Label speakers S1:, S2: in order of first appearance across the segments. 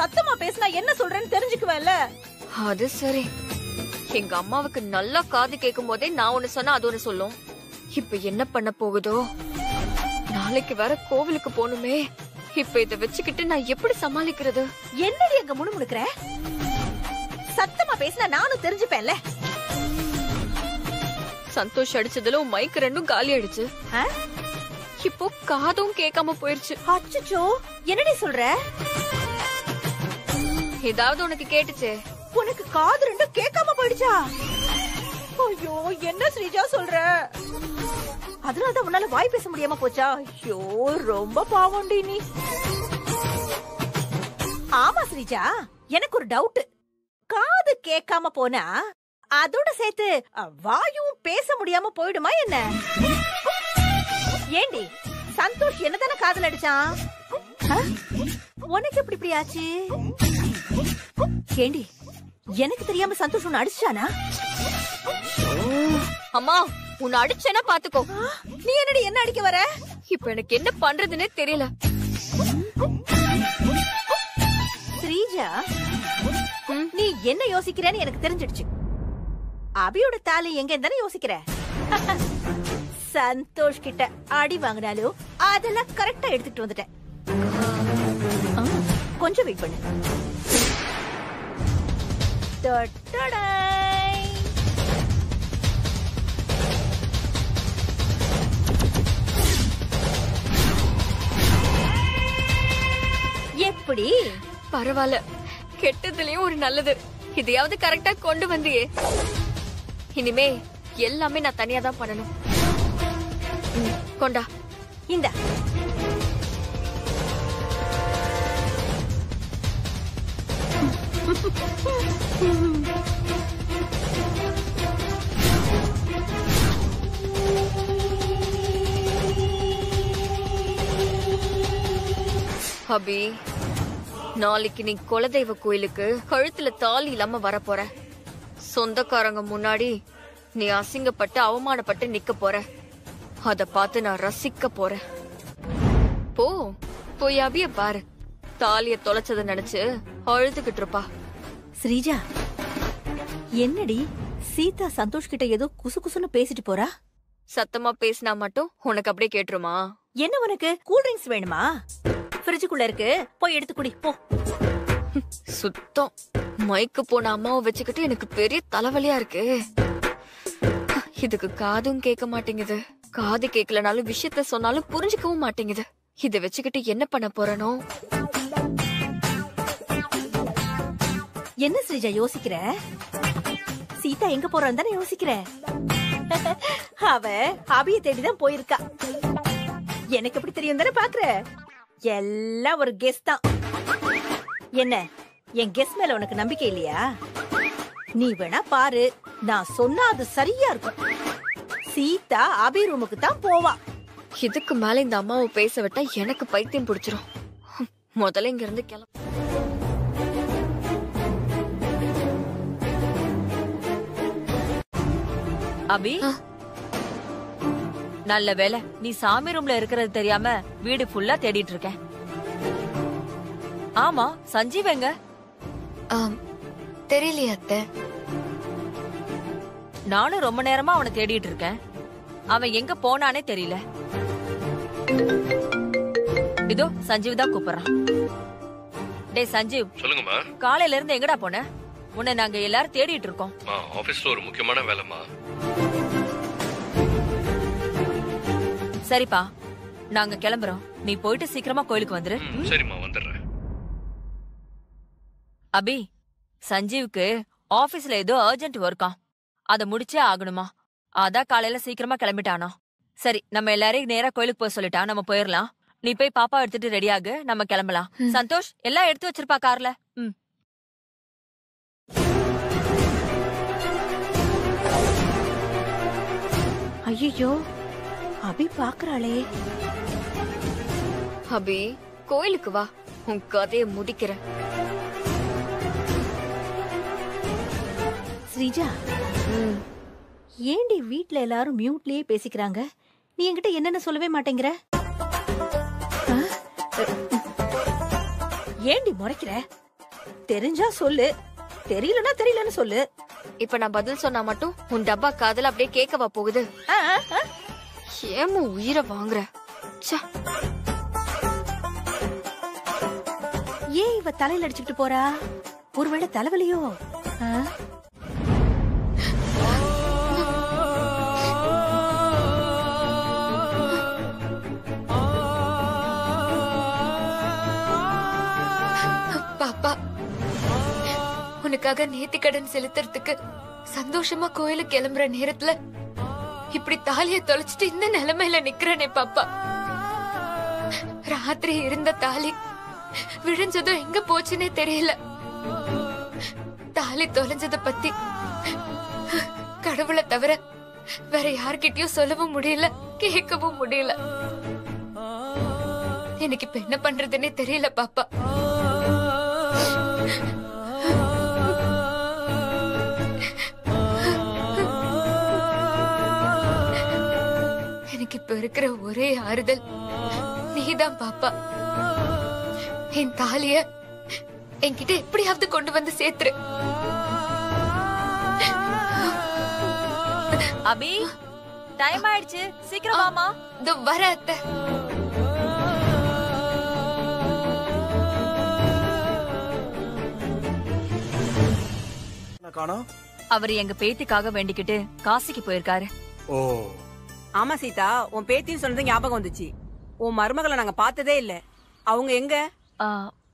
S1: சத்தமா பேசினா என்ன சொல்றேன்னு தெரிஞ்சுக்குவேன்ல
S2: அது சரி எங்க அம்மாவுக்கு நல்லா காது கேட்கும் போதே நான் ஒண்ணு சொன்னா அது ஒண்ணு சொல்லும் இப்ப என்ன பண்ண போகுதோ நாளைக்கு வேற கோவிலுக்கு போகணுமே இப்ப இத வச்சுக்கிட்டு நான் எப்படி சமாளிக்கிறது
S1: என்னடி அங்க முணுமுணுக்கிற சத்தமா பேசினா நானும் தெரிஞ்சுப்பேன்ல
S2: சந்தோஷ் அடிச்சதுல உன் மைக் ரெண்டும் காலி ஆயிடுச்சு
S1: ஆ?
S2: இப்போ காதும் கேட்காம போயிருச்சு
S1: அச்சச்சோ என்னடி சொல்ற
S2: ஏதாவது உனக்கு கேட்டுச்சே
S1: உனக்கு காது ரெண்டும் கேட்காம போயிடுச்சா ஐயோ என்ன ஸ்ரீஜா சொல்ற அதனாலதான் உன்னால வாய் பேச முடியாம போச்சா ஐயோ ரொம்ப பாவம்டி நீ ஆமா ஸ்ரீஜா எனக்கு ஒரு டவுட் காது கேட்காம போனா அதோட சேர்த்து அ, வாயும் பேச முடியாம போயிடுமா என்ன ஏண்டி சந்தோஷ் என்னதானே காதல் அடிச்சான் ஆ? உனக்கு எப்படி இப்படி ஆச்சு ஏண்டி எனக்கு தெரியாம சந்தோஷ் உன்னை அடிச்சானா
S2: அம்மா உன்னை அடிச்சேன்னா பாத்துக்கோ
S1: நீ என்னடி என்ன அடிக்க வர
S2: இப்ப எனக்கு என்ன பண்றதுன்னே தெரியல
S1: ஸ்ரீஜா
S2: ம்.
S1: நீ என்ன யோசிக்கிறேன்னு எனக்கு தெரிஞ்சிடுச்சு அபியோட தாலி எங்க தானே யோசிக்கிற சந்தோஷ் கிட்ட அடி வாங்கினாலும் அதெல்லாம் கரெக்டா எடுத்துட்டு வந்துட்டேன் ஆ, கொஞ்சம் வெயிட் பண்ணு டடடை. எப்படி
S2: பரவாயில்ல கெட்டதுலயும் ஒரு நல்லது இதையாவது கரெக்டா கொண்டு வந்தியே இனிமே எல்லாமே நான் தனியா தான் பண்ணணும் ம், கொண்டா
S1: இந்த
S2: அபி நாளைக்கு நீ குலதெய்வ கோயிலுக்கு கழுத்துல தாலி இல்லாம வரப்போற சொந்தக்காரங்க முன்னாடி நீ அசிங்கப்பட்டு அவமானப்பட்டு நிக்க போற அத பார்த்து நான் ரசிக்க போறேன் போ போய் அபிய பாரு தாலிய தொலைச்சத நினைச்சு அழுதுகிட்டு இருப்பா
S1: ஸ்ரீஜா என்னடி சீதா சந்தோஷ் கிட்ட ஏதோ குசு குசுன்னு பேசிட்டு போறா
S2: சத்தமா பேசினா மட்டும் உனக்கு அப்படியே கேட்டுருமா
S1: என்ன உனக்கு கூல் ட்ரிங்க்ஸ் வேணுமா ஃப்ரிட்ஜுக்குள்ள இருக்கு போய் எடுத்து குடி போ
S2: சுத்தம் மைக்கு போன அம்மாவை வச்சுக்கிட்டு எனக்கு பெரிய தலைவலியா இருக்கு இதுக்கு காதும் கேட்க மாட்டேங்குது காது கேட்கலனாலும் விஷயத்த சொன்னாலும் புரிஞ்சுக்கவும் மாட்டேங்குது இத வச்சுக்கிட்டு என்ன பண்ண போறனோ
S1: என்ன ஸ்ரீஜா யோசிக்கிற சீதா எங்க போறான்னு தானே யோசிக்கிற அவ அபிய தேடிதான் போயிருக்கா எனக்கு எப்படி தெரியும் தானே பாக்குற எல்லாம் ஒரு கெஸ் தான் என்ன என் கெஸ் மேல உனக்கு நம்பிக்கை இல்லையா நீ வேணா பாரு நான் சொன்னா அது சரியா இருக்கும் சீதா அபி ரூமுக்கு தான் போவா
S2: இதுக்கு மேல இந்த அம்மாவை பேச விட்டா எனக்கு பைத்தியம் பிடிச்சிரும் முதல்ல இங்க இருந்து கிளம்ப
S3: அபி நல்ல வேலை நீ சாமி ரூம்ல இருக்கிறது தெரியாம வீடு ஃபுல்லா தேடிட்டு இருக்கேன் ஆமா சஞ்சீவ் எங்க
S2: தெரியலையா அத்தை
S3: நானும் ரொம்ப நேரமா அவனை தேடிட்டு இருக்கேன் அவன் எங்க போனானே தெரியல இதோ சஞ்சீவ் தான் கூப்பிடுறான் டேய் சஞ்சீவ்
S4: சொல்லுங்கம்மா
S3: காலையில இருந்து எங்கடா போன உன்னை நாங்க எல்லாரும் தேடிட்டு இருக்கோம்
S4: மா ஆபீஸ்ல ஒரு முக்கியமான வேலைம்மா
S3: சரிப்பா நாங்க கிளம்புறோம் நீ போயிட்டு சீக்கிரமா கோயிலுக்கு வந்துரு
S4: ம், சரிம்மா வந்துடுறேன்
S3: அபி சஞ்சீவுக்கு ஆபீஸ்ல ஏதோ அர்ஜென்ட் ஒர்க்காம் அத முடிச்சே ஆகணுமா அதான் காலையில சீக்கிரமா கிளம்பிட்டானா சரி நம்ம எல்லாரையும் நேரா கோயிலுக்கு போக சொல்லிட்டா நம்ம போயிரலாம் நீ போய் பாப்பா எடுத்துட்டு ரெடி ஆகு நம்ம கிளம்பலாம்
S2: ம்.
S3: சந்தோஷ் எல்லாம் எடுத்து வச்சிருப்பா கார்ல ம்
S1: ஐயோ அபி பாக்குறாளே
S2: அபி கோயிலுக்கு வா உன் கதையை முடிக்கிறேன்
S1: ஸ்ரீஜா ஏண்டி வீட்ல எல்லாரும் மியூட்லயே பேசிக்கிறாங்க நீ என்கிட்ட என்னன்னு சொல்லவே மாட்டேங்கிற ஆ? ஏண்டி முறைக்கிற தெரிஞ்சா சொல்லு தெரியலனா தெரியலன்னு சொல்லு
S2: இப்ப நான் பதில் சொன்னா மட்டும் உன் டப்பா காதல அப்படியே கேட்கவா போகுது
S1: ஆ, ஆ, ஆ.
S2: ஏமு உயிரை வாங்குற ச்சே.
S1: ஏன் இவ தலையில அடிச்சுட்டு போறா ஒருவேளை தலைவலியோ ஆ?
S5: பாப்பா உனக்காக நேத்தி கடன் செலுத்துறதுக்கு சந்தோஷமா கோயிலுக்கு கிளம்புற நேரத்துல இப்படி தாலிய தொலைச்சிட்டு இந்த நிலைமையில நிக்கிறனே பாப்பா ராத்திரி இருந்த தாலி விழிஞ்சதும் எங்க போச்சுன்னே தெரியல தாலி தொலைஞ்சத பத்தி கடவுளை தவிர வேற யார்கிட்டயும் சொல்லவும் முடியல கேட்கவும் முடியல எனக்கு இப்ப என்ன பண்றதுன்னே தெரியல பாப்பா எனக்கு இப்ப இருக்கிற ஒரே ஆறுதல் நீதான் பாப்பா என் தாலிய என்கிட்ட எப்படியாவது கொண்டு வந்து சேர்த்துரு
S3: அபி டைம் ஆயிடுச்சு சீக்கிரம் வாமா
S5: இதோ வர அத்தை
S6: என்ன காணோம்
S3: அவர் எங்க பேத்திக்காக வேண்டிக்கிட்டு காசிக்கு போயிருக்காரு
S6: ஓ
S7: ஆமா சீதா உன் பேத்தின்னு சொன்னது ஞாபகம் வந்துச்சு உன் மருமகளை நாங்க பார்த்ததே இல்ல அவங்க எங்க
S3: ஆ,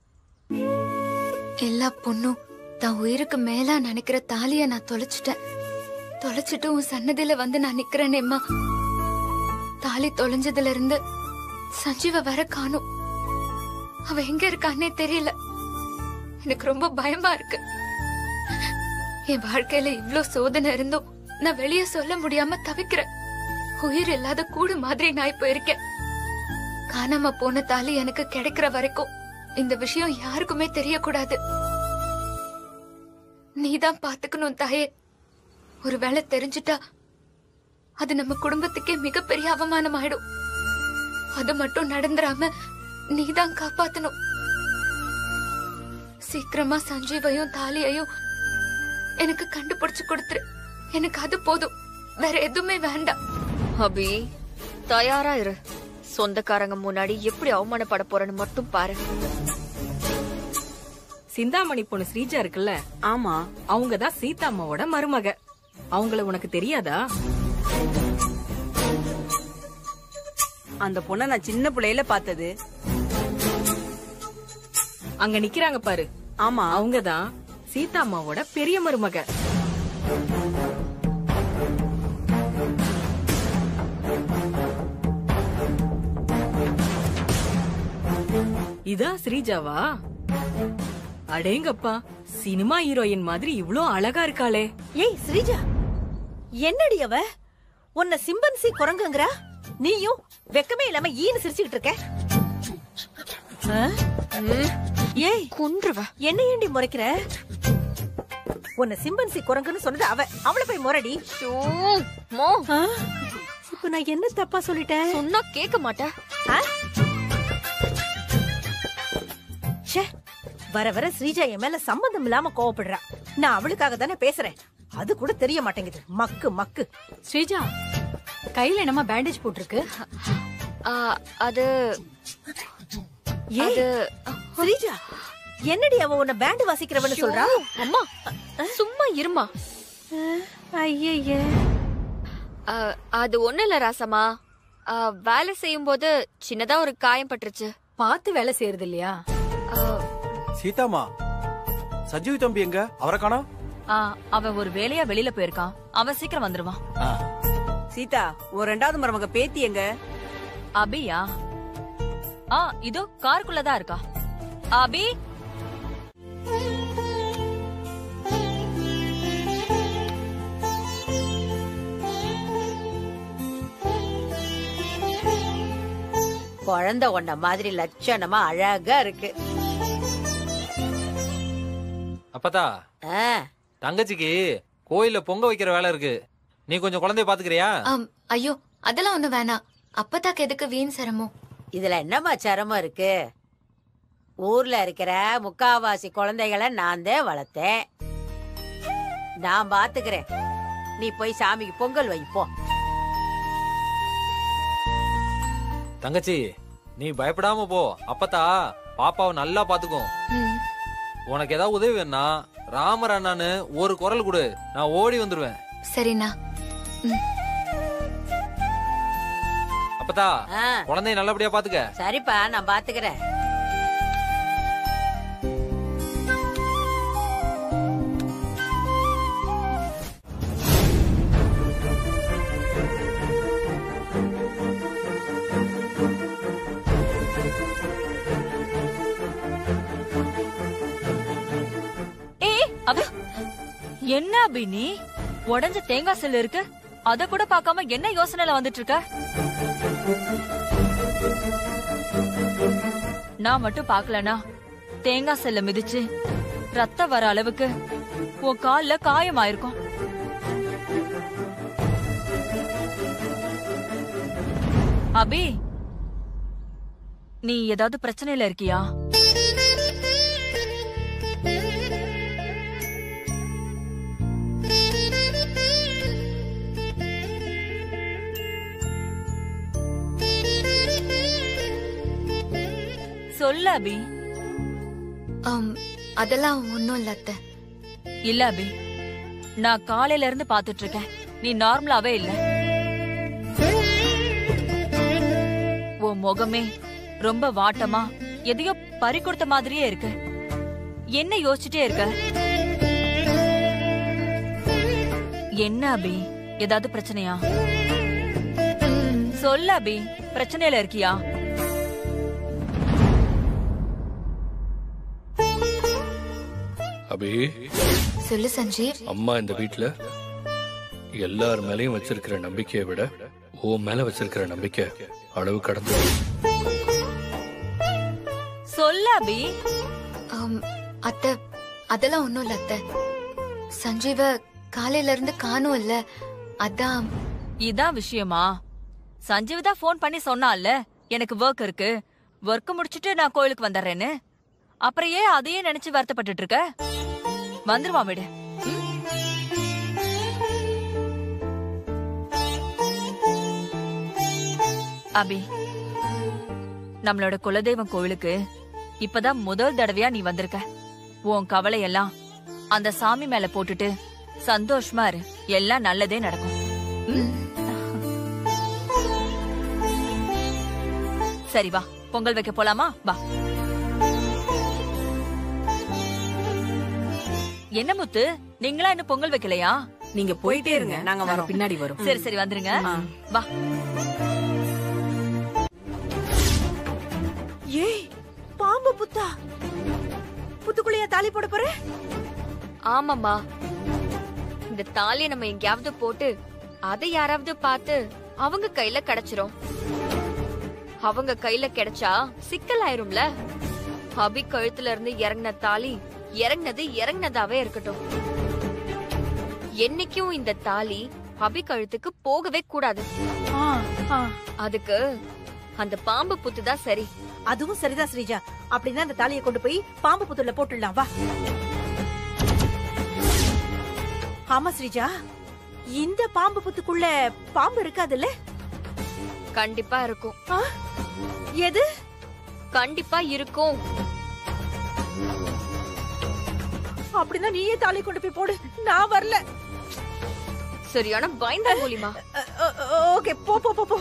S5: எல்லா பொண்ணும் தான் உயிருக்கு மேலா நினைக்கிற தாலிய நான் தொலைச்சிட்டேன் தொலைச்சிட்டு உன் சன்னதியில வந்து நான் நிக்கிறேனேம்மா தாலி தொலைஞ்சதுல இருந்து சஞ்சீவ வர காணும் அவ எங்க இருக்கான்னே தெரியல எனக்கு ரொம்ப பயமா இருக்கு என் வாழ்க்கையில இவ்ளோ சோதனை இருந்தும் நான் வெளிய சொல்ல முடியாம தவிக்கிறேன் உயிர் இல்லாத கூடு மாதிரி நான் போயிருக்கேன் காணாம போன தாலி எனக்கு கிடைக்கிற வரைக்கும் இந்த விஷயம் யாருக்குமே தெரியக்கூடாது நீதான் பாத்துக்கணும் தாயே ஒருவேளை தெரிஞ்சுட்டா அது நம்ம குடும்பத்துக்கே மிகப்பெரிய அவமானம் ஆயிடும் அது மட்டும் நடந்துராம நீதான் காப்பாத்தணும் சீக்கிரமா சஞ்சீவையும் தாலியையும் எனக்கு கண்டுபிடிச்சு கொடுத்துரு எனக்கு அது போதும் வேற எதுவுமே வேண்டாம்
S2: அபி தயாரா இரு சொந்தக்காரங்க முன்னாடி எப்படி அவமானப்பட போறேன்னு மட்டும் பாரு
S8: சிந்தாமணி பொண்ணு ஸ்ரீஜா இருக்குல்ல
S7: ஆமா
S8: அவங்க தான் சீதா அம்மாவோட மருமக அவங்கள உனக்கு தெரியாதா
S7: அந்த பொண்ண நான் சின்ன பிள்ளையில பார்த்தது
S8: அங்க நிக்கிறாங்க பாரு
S7: ஆமா
S8: அவங்க தான் சீதா அம்மாவோட பெரிய மருமக இதான் ஸ்ரீஜாவா அடேங்கப்பா சினிமா ஹீரோயின் மாதிரி இவ்ளோ அழகா இருக்காளே
S1: ஏய் ஸ்ரீஜா என்னடி அவ உன்னை சிம்பன்சி குரங்குங்கறா நீயும் வெக்கமே இல்லாம ஈன்னு சிரிச்சுக்கிட்டு இருக்க ஆ? ஏய்
S2: கொன்றுவ
S1: என்ன ஏண்டி முறைக்கிற உன்னை சிம்பன்சி குரங்குன்னு சொன்னது அவ அவளை போய் முறடி
S2: ஷோ, மோ
S1: ஆ? இப்ப நான் என்ன தப்பா சொல்லிட்டேன்
S2: சொன்னா கேட்க மாட்டேன்
S1: ஆ? ச்சே, வர வர ஸ்ரீஜா என் மேல சம்பந்தம் இல்லாம கோவப்படுறா நான் அவளுக்காக தானே பேசுறேன் அது கூட தெரிய மாட்டேங்குது மக்கு மக்கு
S9: ஸ்ரீஜா கையில என்னமா பேண்டேஜ் போட்டிருக்கு
S2: ஆ, அது
S1: ஏய்,
S2: அது
S1: ஸ்ரீஜா என்னடி அவ உன்னை பேண்ட் வாசிக்கிறவன்னு சொல்றா
S2: அம்மா சும்மா இருமா
S1: ஐயே
S2: ஆ, அது ஒண்ணு இல்ல ராசம்மா ஆ, வேலை செய்யும் போது சின்னதா ஒரு காயம் பட்டுருச்சு
S9: பார்த்து வேலை செய்யறது இல்லையா
S2: ஆ,
S6: சீதாமா சஞ்சீவ் தம்பி எங்க அவரை காணோம்
S3: ஆ, அவன் ஒரு வேலையா வெளியில போயிருக்கான் அவன் சீக்கிரம் வந்துருவான்
S6: ஆ.
S7: சீதா உன் ரெண்டாவது மருமக பேத்தி எங்க
S3: அபியா ஆ இதோ காருக்குள்ளதான் இருக்கா அபி
S10: குழந்தை உன்ன மாதிரி லட்சணமா அழகா இருக்கு
S11: அப்பதா
S10: ஆ,
S11: தங்கச்சிக்கு கோயில்ல பொங்க வைக்கிற வேலை இருக்கு நீ கொஞ்சம் குழந்தைய பாத்துக்கிறியா
S5: ஆம், ஐயோ அதெல்லாம் ஒண்ணு வேணாம் அப்பதாக்கு எதுக்கு வீண் சிரமம்
S10: இதுல என்னம்மா சிரமம் இருக்கு ஊர்ல இருக்கிற முக்காவாசி குழந்தைகளை நான் தான் வளர்த்தேன் நான் பாத்துக்கிறேன் நீ போய் சாமிக்கு பொங்கல் வை போ
S11: தங்கச்சி நீ பயப்படாம போ அப்பத்தா பாப்பாவை நல்லா பாத்துக்கும் உனக்கு ஏதாவது உதவி வேணா ராமர் அண்ணான்னு ஒரு குரல் கொடு நான் ஓடி வந்துருவேன்
S5: சரிண்ணா
S11: அப்பத்தா
S10: ஆ,
S11: குழந்தைய நல்லபடியா பாத்துக்க
S10: சரிப்பா நான் பாத்துக்கிறேன்
S3: ஏய் அபி என்ன அபி நீ உடஞ்ச தேங்காய் செல்லு இருக்கு அத கூட பார்க்காம என்ன யோசனையில வந்துட்டு இருக்க நான் மட்டும் பார்க்கலனா தேங்காய் செல்ல மிதிச்சு ரத்தம் வர அளவுக்கு உன் கால்ல காயமாயிருக்கும் அபி நீ ஏதாவது பிரச்சனையில இருக்கியா சொல்லு அபி
S5: ஆம், அதெல்லாம் ஒண்ணும் இல்ல அத்தை
S3: இல்ல அபி நான் காலையில இருந்து பாத்துட்டு இருக்கேன் நீ நார்மலாவே இல்ல உன் முகமே ரொம்ப வாட்டமா எதையோ பறி கொடுத்த மாதிரியே இருக்கு என்ன யோசிச்சுட்டே இருக்க என்ன அபி ஏதாவது பிரச்சனையா சொல்லு அபி பிரச்சனையில இருக்கியா
S4: அபி
S5: சொல்லு சஞ்சீவ்
S4: அம்மா இந்த வீட்ல எல்லார் மேலயும் வச்சிருக்கிற நம்பிக்கையை விட உன் மேல வச்சிருக்கிற நம்பிக்கை அளவு கடந்து
S3: சொல்லு அபி
S5: ஆம், அத்தை அதெல்லாம் ஒண்ணும் இல்ல அத்தை சஞ்சீவ காலையில இருந்து காணும் இல்ல அதான்
S3: இதான் விஷயமா சஞ்சீவ் தான் ஃபோன் பண்ணி சொன்னான்ல எனக்கு ஒர்க் இருக்கு ஒர்க் முடிச்சிட்டு நான் கோயிலுக்கு வந்துடுறேன்னு அப்புறம் ஏன் அதையே நினைச்சு வருத்தப்பட்டுட்டு இருக்க வந்துருவான் விடு ம்? அபி நம்மளோட குலதெய்வம் கோவிலுக்கு இப்பதான் முதல் தடவையா நீ வந்திருக்க உன் கவலை எல்லாம் அந்த சாமி மேல போட்டுட்டு சந்தோஷமா இரு எல்லாம் நல்லதே நடக்கும் ம்? சரி வா பொங்கல் வைக்க போலாமா வா என்ன முத்து நீங்களா இன்னும் பொங்கல் வைக்கலையா
S7: நீங்க போயிட்டே இருங்க நாங்க வரோம்
S8: பின்னாடி வரும்
S3: சரி சரி வந்துருங்க
S7: ஆ.
S3: வா
S1: ஏய் பாம்பு புத்தா புத்துக்குள்ளையா தாலி போட போற
S2: ஆமாம்மா இந்த தாலிய நம்ம எங்கேயாவது போட்டு அதை யாராவது பார்த்து அவங்க கையில கிடைச்சிரும் அவங்க கையில கிடைச்சா சிக்கல் ஆயிரும்ல அபி கழுத்துல இருந்து இறங்கின தாலி இறங்கினது இறங்கினதாவே இருக்கட்டும் என்னைக்கும் இந்த தாலி அபி கழுத்துக்கு போகவே கூடாது
S1: ஆ, ஆ.
S2: அதுக்கு அந்த பாம்பு புத்து தான் சரி
S1: அதுவும் சரிதான் ஸ்ரீஜா அப்படின்னா அந்த தாலியை கொண்டு போய் பாம்பு புத்துல போட்டுடலாம் வா ஆமா ஸ்ரீஜா இந்த பாம்பு புத்துக்குள்ள பாம்பு இருக்காதுல்ல
S2: கண்டிப்பா இருக்கும்
S1: ஆ? எது
S2: கண்டிப்பா இருக்கும்
S1: அப்படின்னா நீயே தாலியை கொண்டு போய் போடு நான் வரல
S2: சரியான பயந்தா மூலியமா
S1: அ, அ, ஓகே போ போ போ போ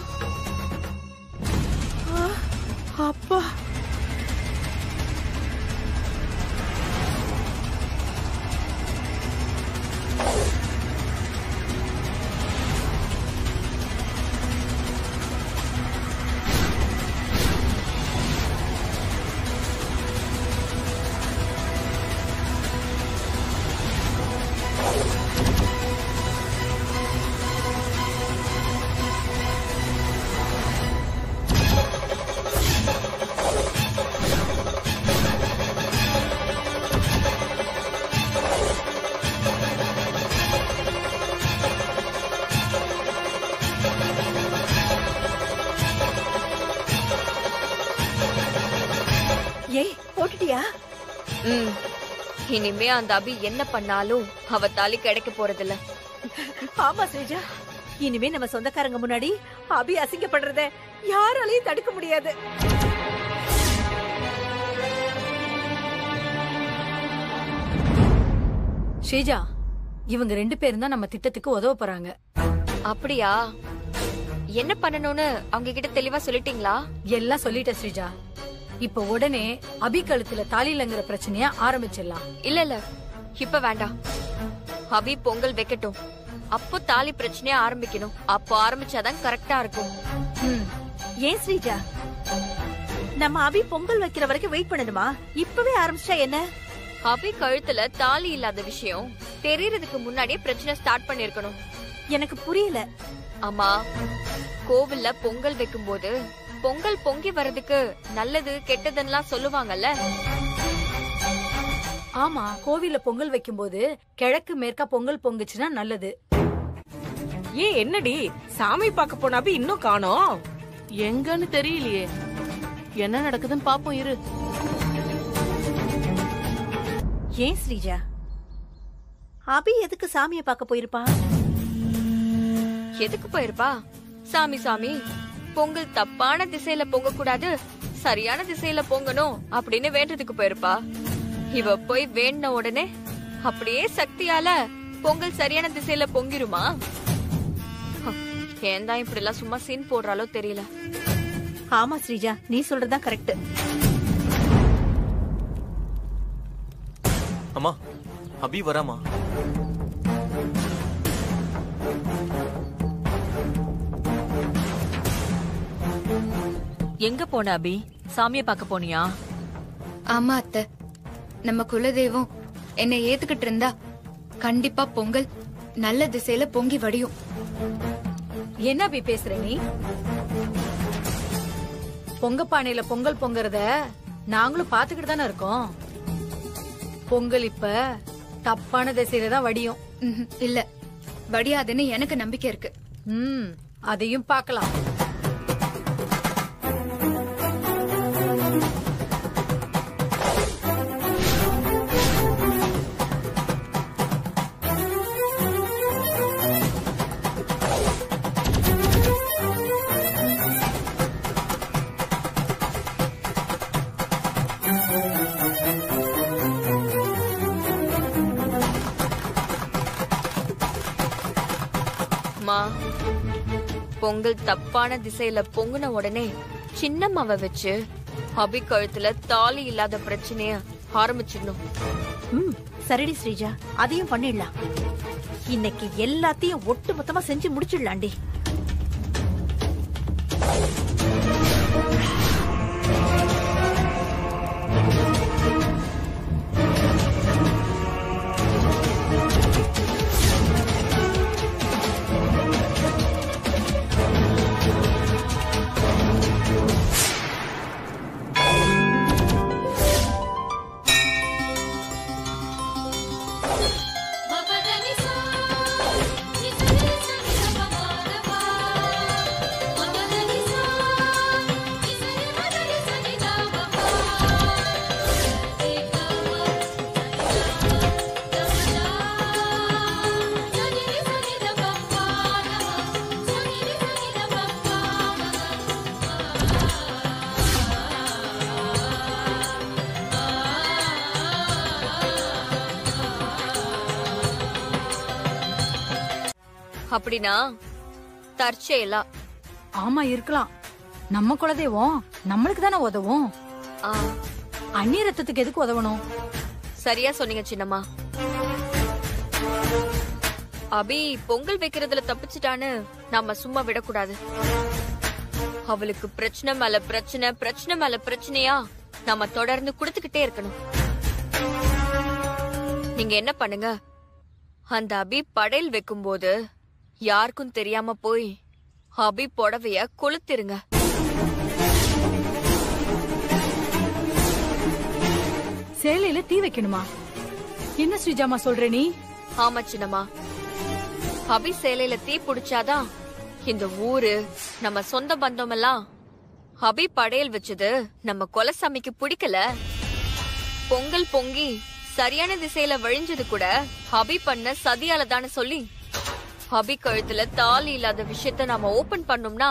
S1: ஆ, அப்பா
S2: ம் இனிமே அந்த அபி என்ன பண்ணாலும் அவ தாலி கிடைக்க போறதில்ல
S1: ஆமா ஸ்ரீஜா இனிமே நம்ம சொந்தக்காரங்க முன்னாடி அபி அசிங்கப்படுறத யாராலையும் தடுக்க முடியாது
S9: ஸ்ரீஜா இவங்க ரெண்டு பேரும் தான் நம்ம திட்டத்துக்கு உதவ போறாங்க
S2: அப்படியா என்ன பண்ணணும்னு அவங்க கிட்ட தெளிவா சொல்லிட்டீங்களா
S9: எல்லாம் சொல்லிட்ட ஸ்ரீஜா இப்ப உடனே அபி கழுத்துல தாலிலங்கிற பிரச்சனைய ஆரம்பிச்சிடலாம்
S2: இல்ல இல்ல இப்ப வேண்டாம் அபி பொங்கல் வைக்கட்டும் அப்போ தாலி பிரச்சனைய ஆரம்பிக்கணும் அப்போ ஆரம்பிச்சாதான் கரெக்டா இருக்கும்
S1: ஏன் ஸ்ரீஜா நம்ம அபி பொங்கல் வைக்கிற வரைக்கும் வெயிட் பண்ணணுமா இப்பவே ஆரம்பிச்சா என்ன
S2: அபி கழுத்துல தாலி இல்லாத விஷயம் தெரியறதுக்கு முன்னாடியே பிரச்சனை ஸ்டார்ட் பண்ணிருக்கணும்
S1: எனக்கு புரியல
S2: ஆமா கோவில்ல பொங்கல் வைக்கும்போது பொங்கல் பொங்கி வர்றதுக்கு நல்லது கெட்டதுன்னெல்லாம் சொல்லுவாங்கல்ல
S9: ஆமா கோவில்ல பொங்கல் வைக்கும்போது கிழக்கு மேற்கா பொங்கல் பொங்குச்சுன்னா நல்லது
S7: ஏன் என்னடி சாமி பார்க்க போனாபி இன்னும் காணோம்
S12: எங்கன்னு தெரியலையே என்ன நடக்குதுன்னு பாப்போம் இரு
S1: ஏன் ஸ்ரீஜா அபி எதுக்கு சாமியை பார்க்க போயிருப்பான்
S2: எதுக்கு போயிருப்பா சாமி சாமி பொங்கல் தப்பான திசையில பொங்க கூடாது சரியான திசையில பொங்கணும் அப்படின்னு வேண்டதுக்கு போயிருப்பா இவ போய் வேண்டின உடனே அப்படியே சக்தியால பொங்கல் சரியான திசையில பொங்கிருமா ஹம், ஏன் தான் இப்படி எல்லாம் சும்மா சீன் போடுறாலோ தெரியல
S1: ஆமா ஸ்ரீஜா நீ சொல்றதுதான் கரெக்ட்
S13: அம்மா அபி வராமா
S3: எங்க போன அபி சாமியை பார்க்க போனியா
S5: ஆமா அத்தை நம்ம குலதெய்வம் என்னை ஏத்துக்கிட்டு இருந்தா கண்டிப்பா பொங்கல் நல்ல திசையில பொங்கி வடியும்
S9: என்ன அபி பேசுற நீ பொங்க பானையில பொங்கல் பொங்கறத நாங்களும் பாத்துக்கிட்டு தானே இருக்கோம் பொங்கல் இப்ப தப்பான திசையில தான் வடியும்
S5: ம்ஹும், இல்ல வடியாதுன்னு எனக்கு நம்பிக்கை இருக்கு
S9: ம் அதையும் பார்க்கலாம்
S2: மா பொங்கல் தப்பான திசையில பொங்குன உடனே சின்னம்மாவை வச்சு அபி கழுத்துல தாலி இல்லாத பிரச்சனைய ஆரம்பிச்சிடணும்
S1: ம் சரிடி ஸ்ரீஜா அதையும் பண்ணிடலாம் இன்னைக்கு எல்லாத்தையும் ஒட்டு மொத்தமா செஞ்சு முடிச்சிடலாண்டி
S2: அப்படின்னா தற்செயலா
S9: ஆமா இருக்கலாம் நம்ம குலதெய்வம் நம்மளுக்கு தானே உதவும்
S2: ஆ,
S9: அந்நிய ரத்தத்துக்கு எதுக்கு உதவணும்
S2: சரியா சொன்னீங்க சின்னம்மா அபி பொங்கல் வைக்கிறதுல தப்பிச்சிட்டான்னு நாம சும்மா விடக்கூடாது அவளுக்கு பிரச்சனை மேல பிரச்சனை பிரச்சனை மேல பிரச்சனையா நாம தொடர்ந்து கொடுத்துக்கிட்டே இருக்கணும் நீங்க என்ன பண்ணுங்க அந்த அபி படையல் வைக்கும்போது யாருக்கும் தெரியாம போய் அபி புடவைய கொளுத்திருங்க
S9: சேலையில தீ வைக்கணுமா என்ன ஸ்ரீஜாமா சொல்ற நீ
S2: ஆமா சின்னம்மா அபி சேலையில தீ பிடிச்சாதான் இந்த ஊரு நம்ம சொந்த பந்தம் எல்லாம் அபி படையல் வச்சது நம்ம கொலசாமிக்கு பிடிக்கல பொங்கல் பொங்கி சரியான திசையில வழிஞ்சது கூட ஹபி பண்ண சதியால தானே சொல்லி ஹபி கழுத்துல தாலி இல்லாத விஷயத்த நாம ஓபன் பண்ணோம்னா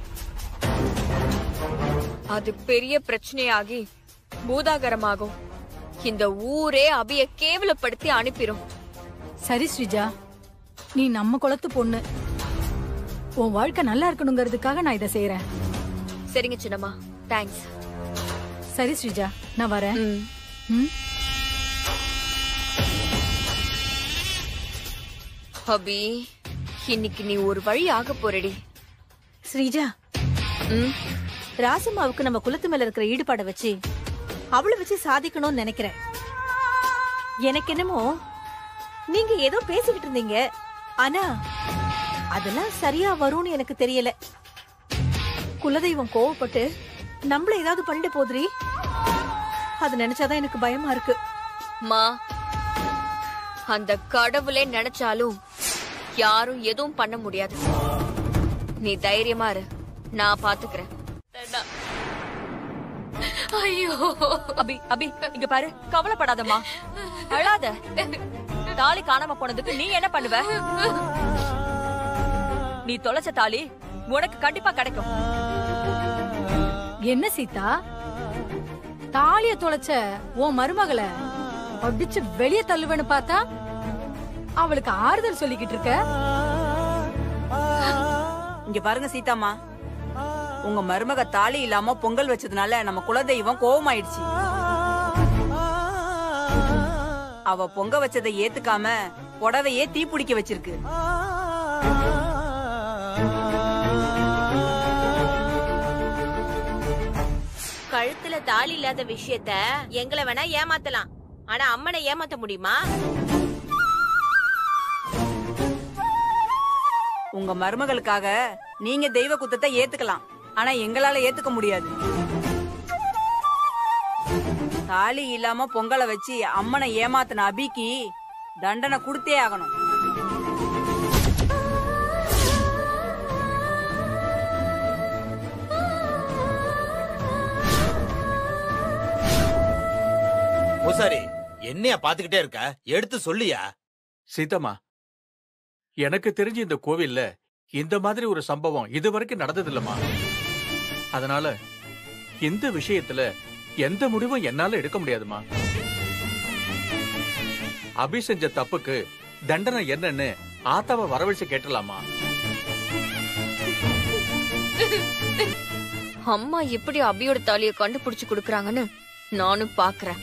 S2: அது பெரிய பிரச்சனையாகி பூதாகரமாகும் இந்த ஊரே அபிய கேவலப்படுத்தி அனுப்பிரும்
S9: சரி ஸ்ரீஜா நீ நம்ம குலத்து பொண்ணு உன் வாழ்க்கை நல்லா இருக்கணுங்கிறதுக்காக நான் இதை செய்யறேன்
S2: சரிங்க சின்னம்மா தேங்க்ஸ்
S9: சரி ஸ்ரீஜா நான் வரேன் ம்
S2: ஹபி இன்னைக்கு நீ ஒரு வழி ஆக போறடி
S1: ஸ்ரீஜா ராசம்மாவுக்கு நம்ம குலத்து மேல இருக்கிற ஈடுபாட வச்சு அவளை வச்சு சாதிக்கணும்னு நினைக்கிறேன் எனக்கு என்னமோ நீங்க ஏதோ பேசிக்கிட்டு இருந்தீங்க ஆனா அதெல்லாம் சரியா வரும்னு எனக்கு தெரியல குலதெய்வம் கோவப்பட்டு நம்மள ஏதாவது பண்ணிட்டு போதுரி அது நினைச்சாதான் எனக்கு பயமா இருக்கு
S2: மா அந்த கடவுளே நினைச்சாலும் யாரும் எதுவும் பண்ண முடியாது நீ தைரியமா இரு நான் பாத்துக்கிறேன்
S3: ஐயோ அபி அபி இங்க பாரு கவலைப்படாதம்மா அழாத தாலி காணாம போனதுக்கு நீ என்ன பண்ணுவ நீ தொலைச்ச தாலி உனக்கு கண்டிப்பா கிடைக்கும்
S9: என்ன சீதா தாலிய தொலைச்ச உன் மருமகளை அடிச்சு வெளிய தள்ளுவேன்னு பார்த்தா அவளுக்கு ஆறுதல் சொல்லிக்கிட்டு இருக்க
S7: இங்க பாருங்க சீதாம்மா உங்க மருமக தாலி இல்லாம பொங்கல் வச்சதுனால நம்ம குலதெய்வம் கோவமாயிடுச்சு அவ பொங்க வச்சதை ஏத்துக்காம புடவையே தீப்பிடிக்க வச்சிருக்கு
S14: கழுத்துல தாலி இல்லாத விஷயத்த எங்களை வேணா ஏமாத்தலாம் ஆனா அம்மனை ஏமாத்த முடியுமா
S7: உங்க மருமகளுக்காக நீங்க தெய்வ குத்தத்தை ஏத்துக்கலாம் ஆனா எங்களால ஏத்துக்க முடியாது தாலி இல்லாம பொங்கலை வச்சு அம்மனை ஏமாத்தின அபிக்கு தண்டனை கொடுத்தே ஆகணும்
S15: பூசாரி என்னையா பாத்துக்கிட்டே இருக்க எடுத்து சொல்லியா
S6: சீதம்மா எனக்கு தெரிஞ்சு இந்த கோவில்ல இந்த மாதிரி ஒரு சம்பவம் இதுவரைக்கும் நடந்ததில்லம்மா அதனால இந்த விஷயத்துல எந்த முடிவும் என்னால எடுக்க முடியாதுமா அபி செஞ்ச தப்புக்கு தண்டனை என்னன்னு ஆத்தாவை வரவழைச்சு கேட்டலாமா
S2: அம்மா எப்படி அபியோட தாலிய கண்டுபிடிச்சு கொடுக்கறாங்கன்னு நானும் பாக்குறேன்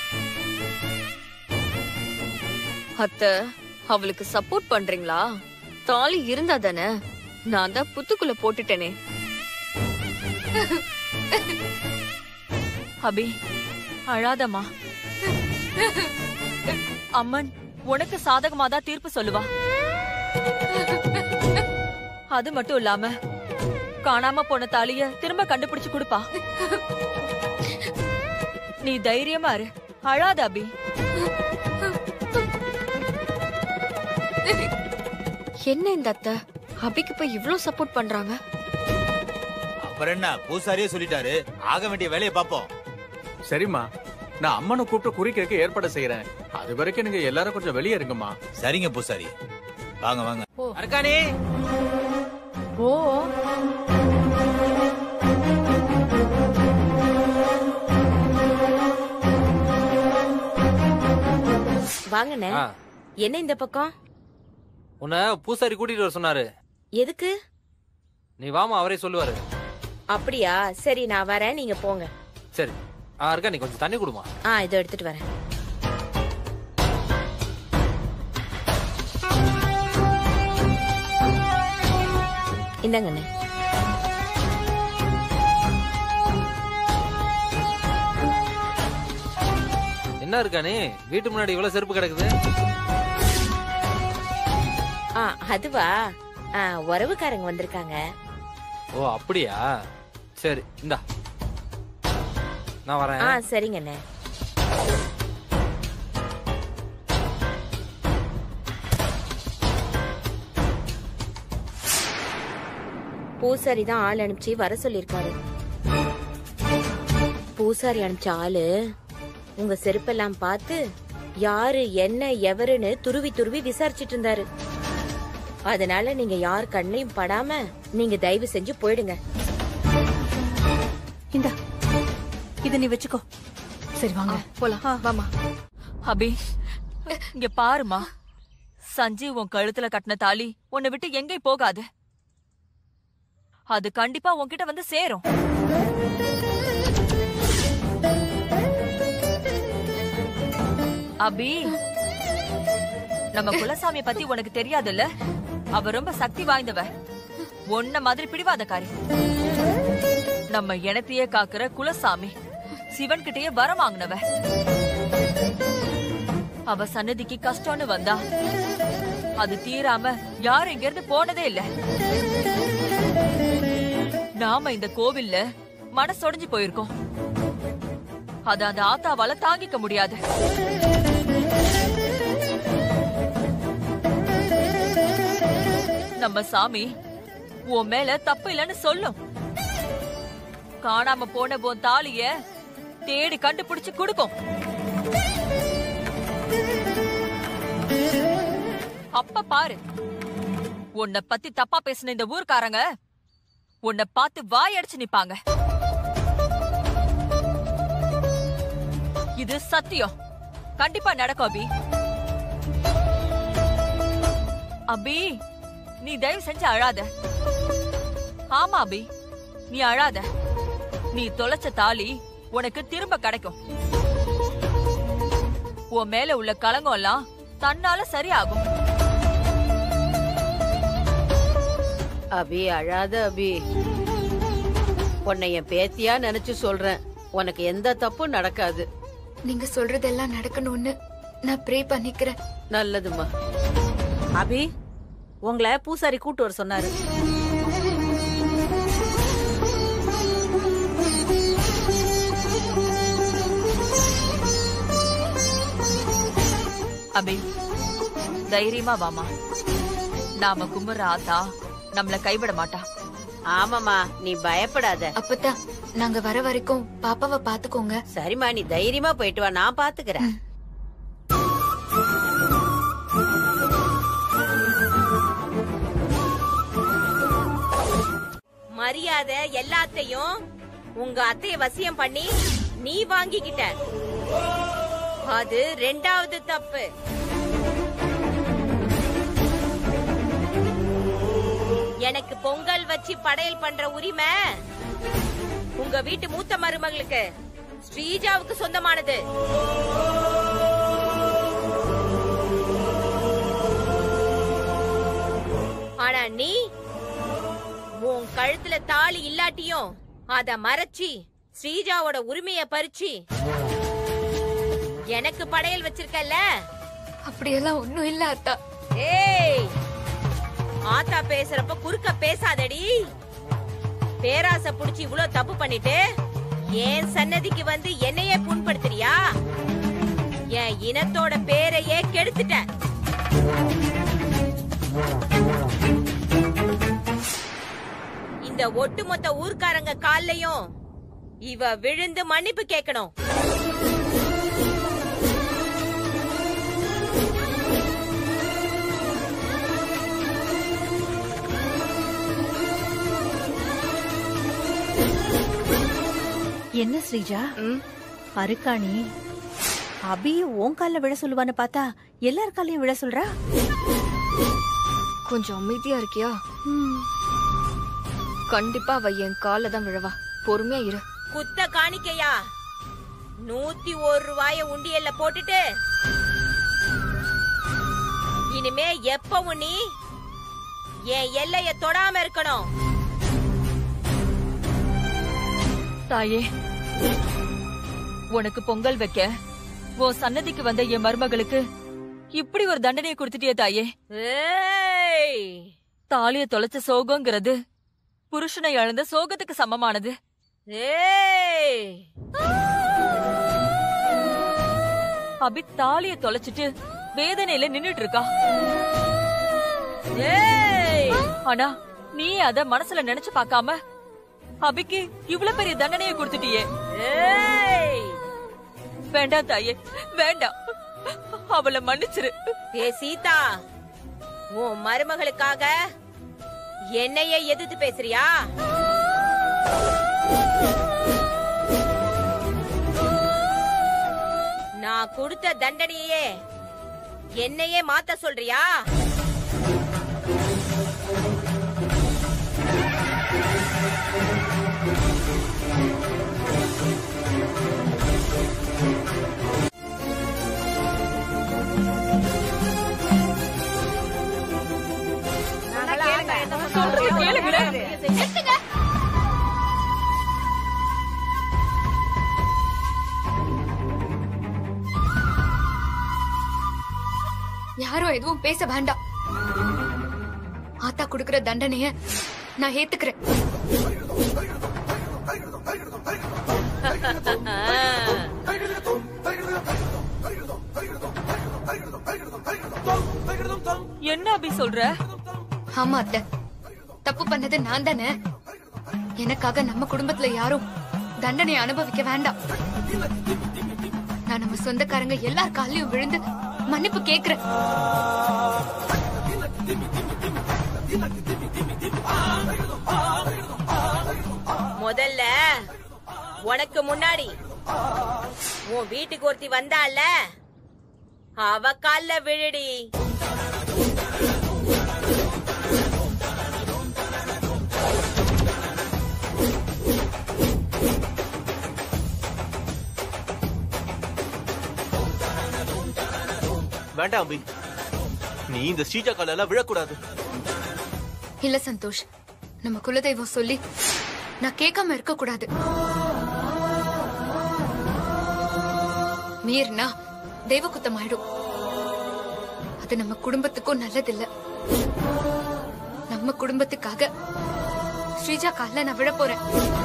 S2: அத்த அவளுக்கு சப்போர்ட் பண்றீங்களா தாலி இருந்தா தானே நான் தான் புத்துக்குள்ள போட்டுட்டேனே
S3: அபி அழாதம்மா அம்மன் உனக்கு சாதகமா தான் தீர்ப்பு சொல்லுவா அது மட்டும் இல்லாம காணாம போன தாலிய திரும்ப கண்டுபிடிச்சு கொடுப்பா நீ தைரியமா இரு அழாத அபி
S2: என்ன இந்த அத்தை அபிக்கு போய் இவ்ளோ சப்போர்ட் பண்றாங்க
S15: அப்புறம் என்ன பூசாரியே சொல்லிட்டாரு ஆக வேண்டிய வேலையை பாப்போம்
S6: சரிம்மா நான் அம்மனை கூப்பிட்டு குறி கேட்க ஏற்பாடு செய்யறேன் அது வரைக்கும் நீங்க எல்லாரும் கொஞ்சம் வெளியே இருங்கம்மா
S15: சரிங்க பூசாரி வாங்க வாங்க
S11: அர்க்கானே
S9: ஓ
S14: வாங்கண்ணே
S11: ஆ.
S14: என்ன இந்த பக்கம்
S11: உன்னை பூசாரி கூட்டிட்டு வர சொன்னாரு
S14: எதுக்கு
S11: நீ வாமா அவரே சொல்லுவாரு
S14: அப்படியா சரி நான் வரேன் நீங்க போங்க
S11: சரி ஆ இருக்கா நீ கொஞ்சம் தண்ணி கொடுமா
S14: ஆ இதோ எடுத்துட்டு வரேன் இந்தாங்கண்ணே
S11: என்ன இருக்கானே வீட்டு முன்னாடி இவ்வளவு செருப்பு கிடக்குது
S14: ஆ அதுவா ஆ, உறவுக்காரங்க வந்திருக்காங்க
S11: ஓ அப்படியா சரி இந்தா நான் வரேன்
S14: ஆ சரிங்கண்ணே பூசாரி தான் ஆள் அனுப்பிச்சு வர சொல்லிருக்காரு பூசாரி அனுப்பிச்ச ஆளு உங்க செருப்பெல்லாம் பார்த்து யாரு என்ன எவருன்னு துருவி துருவி விசாரிச்சிட்டு இருந்தாரு அதனால நீங்க யார் கண்ணையும் படாம நீங்க தயவு செஞ்சு போயிடுங்க
S1: இந்த இத நீ வச்சுக்கோ
S9: சரி வாங்க போலாம் வாமா
S3: அபி இங்க பாருமா சஞ்சீவ் உன் கழுத்துல கட்டின தாலி உன்னை விட்டு எங்கேயும் போகாது அது கண்டிப்பா உன்கிட்ட வந்து சேரும் அபி நம்ம குலசாமிய பத்தி உனக்கு தெரியாதுல்ல அவ ரொம்ப சக்தி வாய்ந்தவ உன்ன மாதிரி பிடிவாதக்காரி நம்ம இனத்தையே காக்குற குலசாமி சிவன் கிட்டயே வரம் வாங்கினவ அவ சன்னதிக்கு கஷ்டம்னு வந்தா அது தீராம யாரும் இங்க இருந்து போனதே இல்ல நாம இந்த கோவில்ல மனசொடைஞ்சு போயிருக்கோம் அத அந்த ஆத்தாவால தாங்கிக்க முடியாது நம்ம சாமி உன் மேல தப்பு இல்லைன்னு சொல்லும் காணாம போன உன் தாலிய தேடி கண்டுபிடிச்சு கொடுக்கும் அப்ப பாரு உன்னை பத்தி தப்பா பேசின இந்த ஊர்க்காரங்க உன்னை பார்த்து வாய் அடிச்சு நிப்பாங்க இது சத்தியம் கண்டிப்பா நடக்கும் அபி அபி நீ தயவு செஞ்சு அழாத ஆமா அபி நீ அழாத நீ தொலைச்ச தாலி உனக்கு திரும்ப கிடைக்கும் உன் மேல உள்ள களங்கம் எல்லாம் தன்னால சரியாகும்
S10: அபி அழாத அபி உன்னை என் பேத்தியா நினைச்சு சொல்றேன் உனக்கு எந்த தப்பும் நடக்காது
S5: நீங்க சொல்றதெல்லாம் நடக்கணும்னு நான் ப்ரே பண்ணிக்கிறேன்
S10: நல்லதுமா
S1: அபி உங்களை பூசாரி கூட்டு வர சொன்னாரு
S3: அபி தைரியமா வாமா நாம கும்புற ஆத்தா நம்மள கைவிட மாட்டா
S10: ஆமாமா நீ பயப்படாத
S5: அப்பதா நாங்க வர வரைக்கும் பாப்பாவை பாத்துக்கோங்க
S10: சரிம்மா நீ தைரியமா போயிட்டு வா நான் பாத்துக்கிறேன்
S14: மரியாதை எல்லாத்தையும் உங்க அத்தைய வசியம் பண்ணி நீ வாங்கிக்கிட்ட அது ரெண்டாவது தப்பு எனக்கு பொங்கல் வச்சு படையல் பண்ற உரிமை உங்க வீட்டு மூத்த மருமகளுக்கு ஸ்ரீஜாவுக்கு சொந்தமானது ஆனா நீ உன் கழுத்துல தாலி இல்லாட்டியும் அத மறைச்சி ஸ்ரீஜாவோட உரிமைய பறிச்சு எனக்கு படையல் வச்சிருக்கல
S5: அப்படியெல்லாம் ஒண்ணும் இல்ல அத்தா
S14: ஏய் ஆத்தா பேசுறப்ப குறுக்க பேசாதடி பேராசை புடிச்சு இவ்ளோ தப்பு பண்ணிட்டு என் சன்னதிக்கு வந்து என்னையே புண்படுத்துறியா என் இனத்தோட பேரையே கெடுத்துட்ட இந்த ஒட்டுமொத்த ஊர்க்காரங்க கால்லயும் இவ விழுந்து மன்னிப்பு கேட்கணும்
S1: என்ன ஸ்ரீஜா அருக்காணி அபி உன் கால்ல விழ சொல்லுவான்னு பார்த்தா எல்லார் காலையும் விழ சொல்றா
S2: கொஞ்சம் அமைதியா இருக்கியா கண்டிப்பா அவ என் கால தான் விழவா பொறுமையா இரு
S14: குத்த காணிக்கையா நூத்தி ஒரு ரூபாய உண்டியல்ல போட்டுட்டு இனிமே எப்பவும் நீ என் எல்லைய தொடாம இருக்கணும்
S3: தாயே உனக்கு பொங்கல் வைக்க உன் சன்னதிக்கு வந்த என் மருமகளுக்கு இப்படி ஒரு தண்டனையை கொடுத்துட்டியே தாயே
S14: ஏய்
S3: தாலிய தொலைச்ச சோகங்கிறது புருஷனை இழந்த சோகத்துக்கு சமமானது
S14: ஏய்
S3: அபி தாலிய தொலைச்சிட்டு வேதனையில நின்னுட்டு இருக்கா
S14: ஏய்
S3: ஆனா நீ அத மனசுல நினைச்சு பார்க்காம அபிக்கு இவ்வளவு பெரிய தண்டனையை கொடுத்துட்டியே
S14: ஏய்
S3: வேண்டாம் தாயே வேண்டாம் அவளை மன்னிச்சிரு
S14: ஏ சீதா உன் மருமகளுக்காக என்னையே எதிர்த்து பேசுறியா நான் கொடுத்த தண்டனையே என்னையே மாத்த சொல்றியா
S5: யாரும் எதுவும் பேச வேண்டாம் ஆத்தா குடுக்கிற தண்டனைய நான் ஏத்துக்கிறேன்
S3: என்ன அபி சொல்ற
S5: ஆமா அத்தை தப்பு பண்ணது நான் தானே எனக்காக நம்ம குடும்பத்துல யாரும் தண்டனை அனுபவிக்க வேண்டாம் நான் நம்ம சொந்தக்காரங்க எல்லார் காலையும் விழுந்து மன்னிப்பு கேக்குறேன்
S14: முதல்ல உனக்கு முன்னாடி உன் வீட்டுக்கு ஒருத்தி வந்தால அவ கால்ல விழுடி
S13: வேண்டாம் அபி நீ இந்த ஸ்ரீஜா கால எல்லாம் விழக்கூடாது
S5: இல்ல சந்தோஷ் நம்ம குலதெய்வம் சொல்லி நான் கேட்காம இருக்க கூடாது மீறினா தெய்வ குத்தம் ஆயிடும் அது நம்ம குடும்பத்துக்கும் நல்லதில்ல நம்ம குடும்பத்துக்காக ஸ்ரீஜா கால்ல நான் விழ போறேன்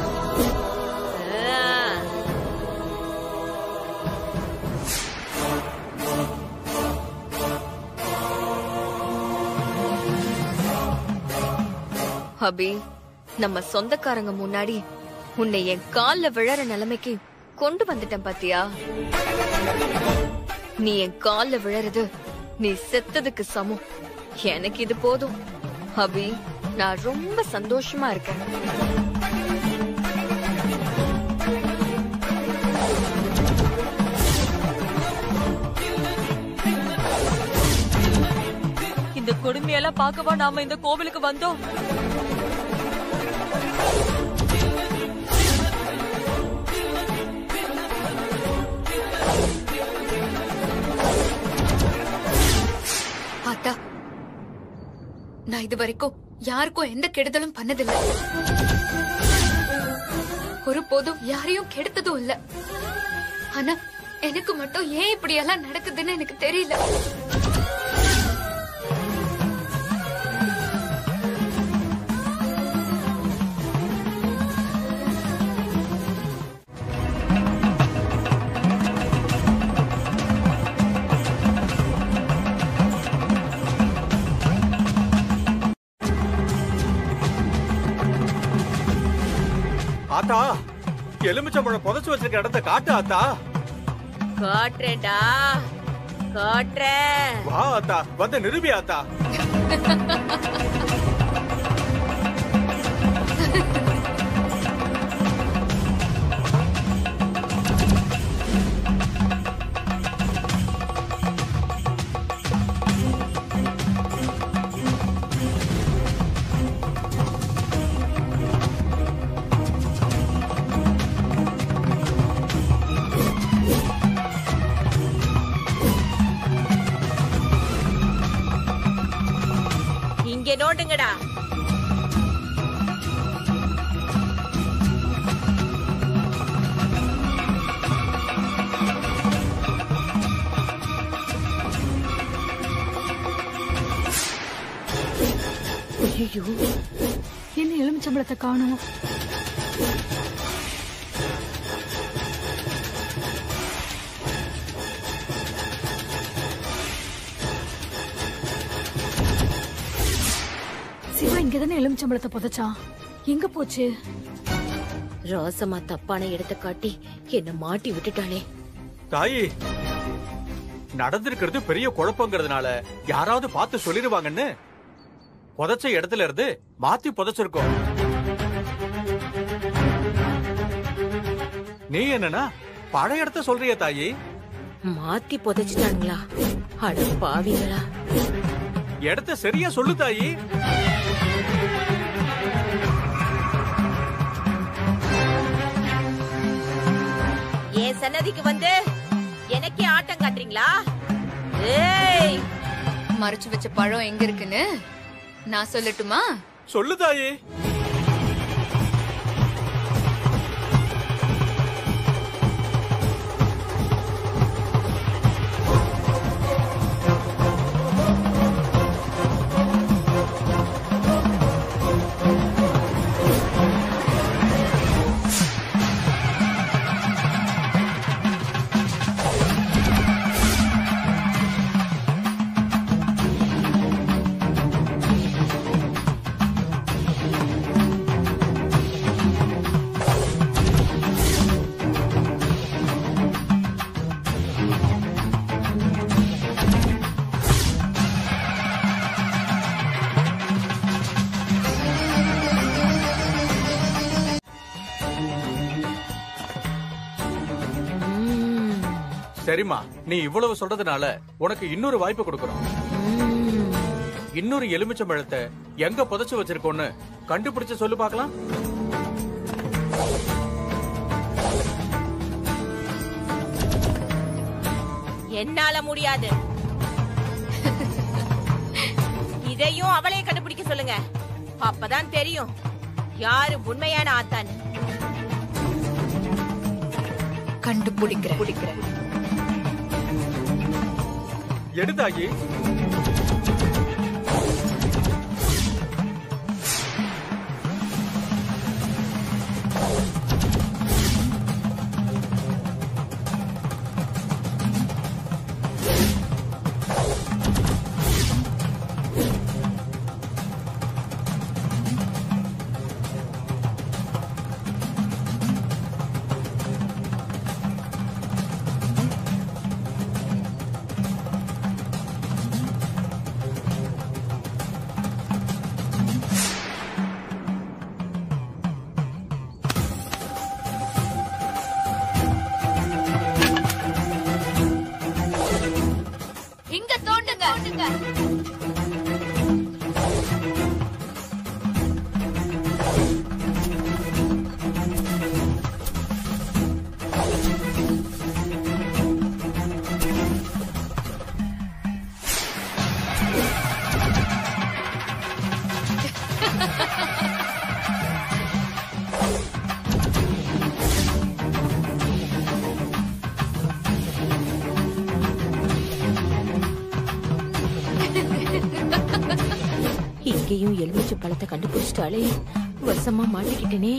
S2: அபி நம்ம சொந்தக்காரங்க முன்னாடி உன்னை என் கால்ல விழற நிலைமைக்கு கொண்டு வந்துட்டேன் பாத்தியா நீ என் கால்ல விழறது நீ செத்ததுக்கு சமம் எனக்கு இது போதும் அபி நான் ரொம்ப சந்தோஷமா இருக்கேன்
S3: இந்த கொடுமையெல்லாம் பார்க்கவா நாம இந்த கோவிலுக்கு வந்தோம்
S5: ஆத்தா நான் இது வரைக்கும் யாருக்கும் எந்த கெடுதலும் பண்ணதில்ல ஒரு போதும் யாரையும் கெடுத்ததும் இல்ல ஆனா எனக்கு மட்டும் ஏன் இப்படி எல்லாம் நடக்குதுன்னு எனக்கு தெரியல
S6: ஆத்தா எலுமிச்சம்பழம் புதைச்சு வச்சிருக்க இடத்த காட்டு ஆத்தா
S14: காட்டுறேன்டா காட்டுறேன்
S6: வா ஆத்தா வந்து நிரூபி ஆத்தா
S14: இங்க நோண்டுங்கடா
S9: ஐயோ என்ன எலுமிச்சம்பழத்தை காணும் சிவா இங்கதானே எலுமிச்சம்பழத்தை புதைச்சான் எங்க போச்சு
S14: ரோசமா தப்பான இடத்த காட்டி என்ன மாட்டி விட்டுட்டாளே
S6: தாயி நடந்திருக்கிறது பெரிய குழப்பங்கிறதுனால யாராவது பார்த்து சொல்லிடுவாங்கன்னு புதைச்ச இடத்துல இருந்து மாத்தி புதைச்சிருக்கோம் நீ என்னன்னா பழைய இடத்த சொல்றிய தாயி
S14: மாத்தி புதைச்சிட்டாங்களா அட பாவிங்களா
S6: இடத்த சரியா சொல்லு தாயி
S14: என் சன்னதிக்கு வந்து எனக்கே ஆட்டம் காட்டுறீங்களா ஏய்
S5: மறைச்சு வச்ச பழம் எங்க இருக்குன்னு நான் சொல்லட்டுமா
S6: சொல்லு தாயி சரிம்மா நீ இவ்வளவு சொல்றதுனால உனக்கு இன்னொரு வாய்ப்பு கொடுக்கறோம் இன்னொரு எலுமிச்சம்பழத்தை எங்க புதைச்சு வச்சிருக்கோன்னு கண்டுபிடிச்சு சொல்லு பார்க்கலாம்
S14: என்னால முடியாது இதையும் அவளே கண்டுபிடிக்க சொல்லுங்க அப்பதான் தெரியும் யாரு உண்மையான ஆத்தான்
S5: கண்டுபிடிக்கிறேன்
S14: பிடிக்கிறேன்
S6: எடுத்தாயி
S5: இங்க தோண்டுங்க
S14: இங்கேயும் எலுமிச்சை பழத்தை கண்டுபிடிச்சிட்டாலே வசமா மாட்டிக்கிட்டேனே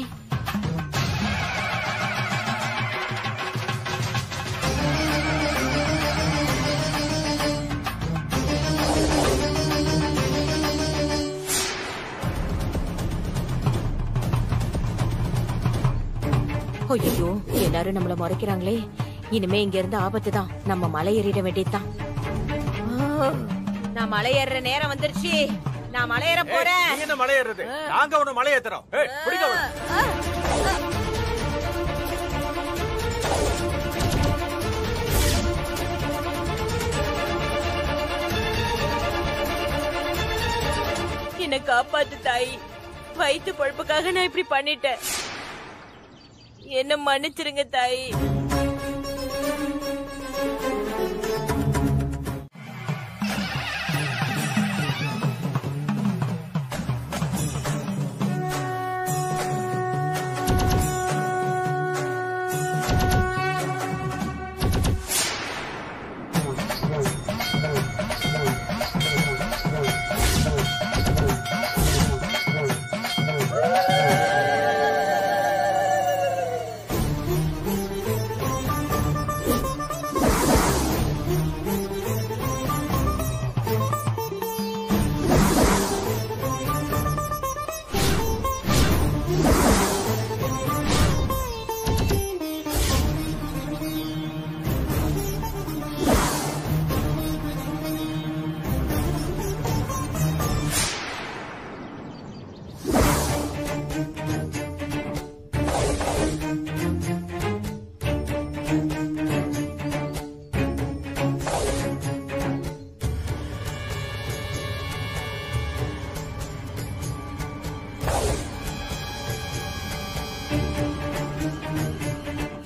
S14: ஐயோ எல்லாரும் நம்மள முறைக்கிறாங்களே இனிமே இங்க இருந்து ஆபத்து தான் நம்ம மலை ஏறிட வேண்டியதுதான் ஆ, நான் மலை ஏறுற நேரம் வந்துருச்சு நான் மலை ஏற போறேன்
S6: நீ என்ன மலை ஏறுறது நாங்க உன்னை மலை ஏத்துறோம் ஏய், பிடிக்க அவனை.
S14: என்ன காப்பாத்து தாய் வயிற்று பொழப்புக்காக நான் இப்படி பண்ணிட்டேன் என்ன மன்னிச்சிருங்க தாய்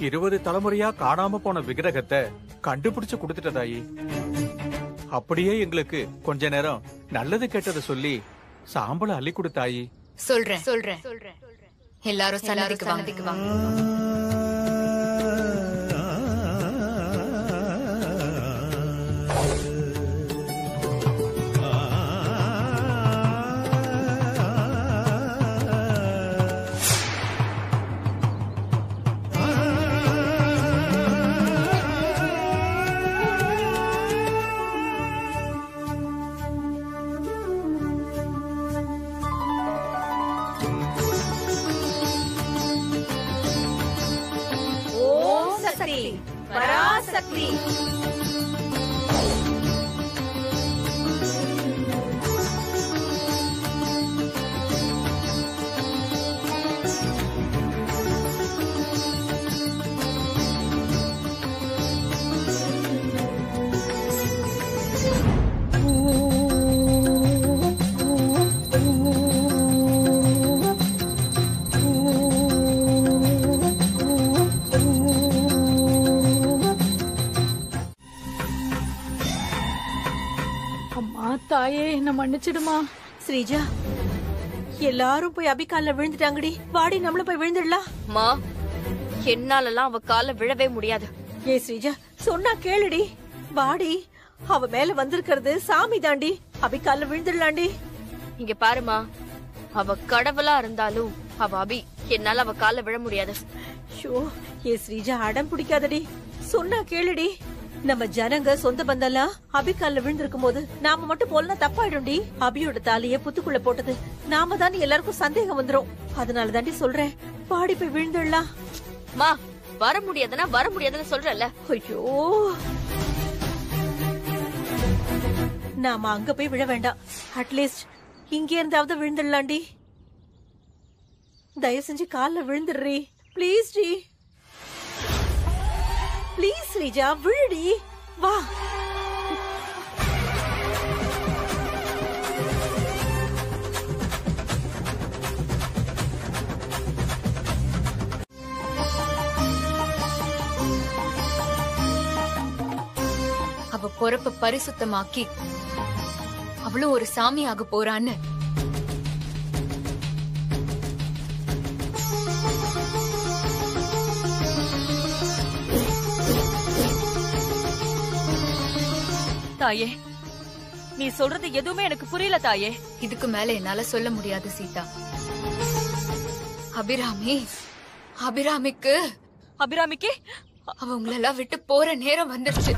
S6: இருபது தலைமுறையா காணாம போன விக்கிரகத்தை கண்டுபிடிச்சு கொடுத்துட்ட தாயி அப்படியே எங்களுக்கு கொஞ்ச நேரம் நல்லது கெட்டதை சொல்லி சாம்பல அள்ளி கொடுத்தாயி
S5: சொல்றேன் சொல்றேன் எல்லாரும் சன்னதிக்கு வாங்க
S1: ஓம் சக்தி பராசக்தி
S9: அம்மா தாயே என்ன மன்னிச்சிடுமா
S1: ஸ்ரீஜா எல்லாரும் போய் அபிகால்ல விழுந்துட்டாங்கடி வாடி நம்மளும் போய் விழுந்துடலாம்
S2: மா என்னாலலாம் அவ கால விழவே முடியாது
S1: ஏ ஸ்ரீஜா சொன்னா கேளுடி வாடி அவ மேல வந்திருக்கிறது சாமி தாண்டி அபிகால்ல விழுந்துடலாண்டி
S2: இங்க பாருமா அவ கடவுளா இருந்தாலும் அவ அபி என்னால அவ கால விழ முடியாது
S1: ஷோ ஏ ஸ்ரீஜா அடம் பிடிக்காதடி சொன்னா கேளுடி நம்ம ஜனங்க சொந்த பந்தெல்லாம் அபிகால்ல விழுந்திருக்கும் போது நாம மட்டும் போலனா தப்பாயிடும்டி அபியோட தாலிய புத்துக்குள்ள போட்டது நாம தான் எல்லாருக்கும் சந்தேகம் வந்துரும் அதனால தாண்டி சொல்றேன் பாடி போய் விழுந்துடலாம்
S2: மா வர முடியாதுன்னா வர முடியாதுன்னு சொல்றல
S1: ஐயோ நாம அங்க போய் விழ வேண்டாம் அட்லீஸ்ட் இங்க இருந்தாவது விழுந்துடலாண்டி தயவு செஞ்சு கால்ல விழுந்துடுறி ப்ளீஸ் டி ப்ளீஸ் ஸ்ரீஜா விழுடி வா
S5: அவ பொறப்ப பரிசுத்தமாக்கி அவளும் ஒரு சாமி ஆக போறான்னு
S3: தாயே நீ சொல்றது எதுவுமே எனக்கு புரியல தாயே
S5: இதுக்கு மேல என்னால சொல்ல முடியாது சீதா அபிராமி அபிராமிக்கு
S3: அபிராமிக்கு
S5: அவ உங்களெல்லாம் விட்டு போற நேரம் வந்துருச்சு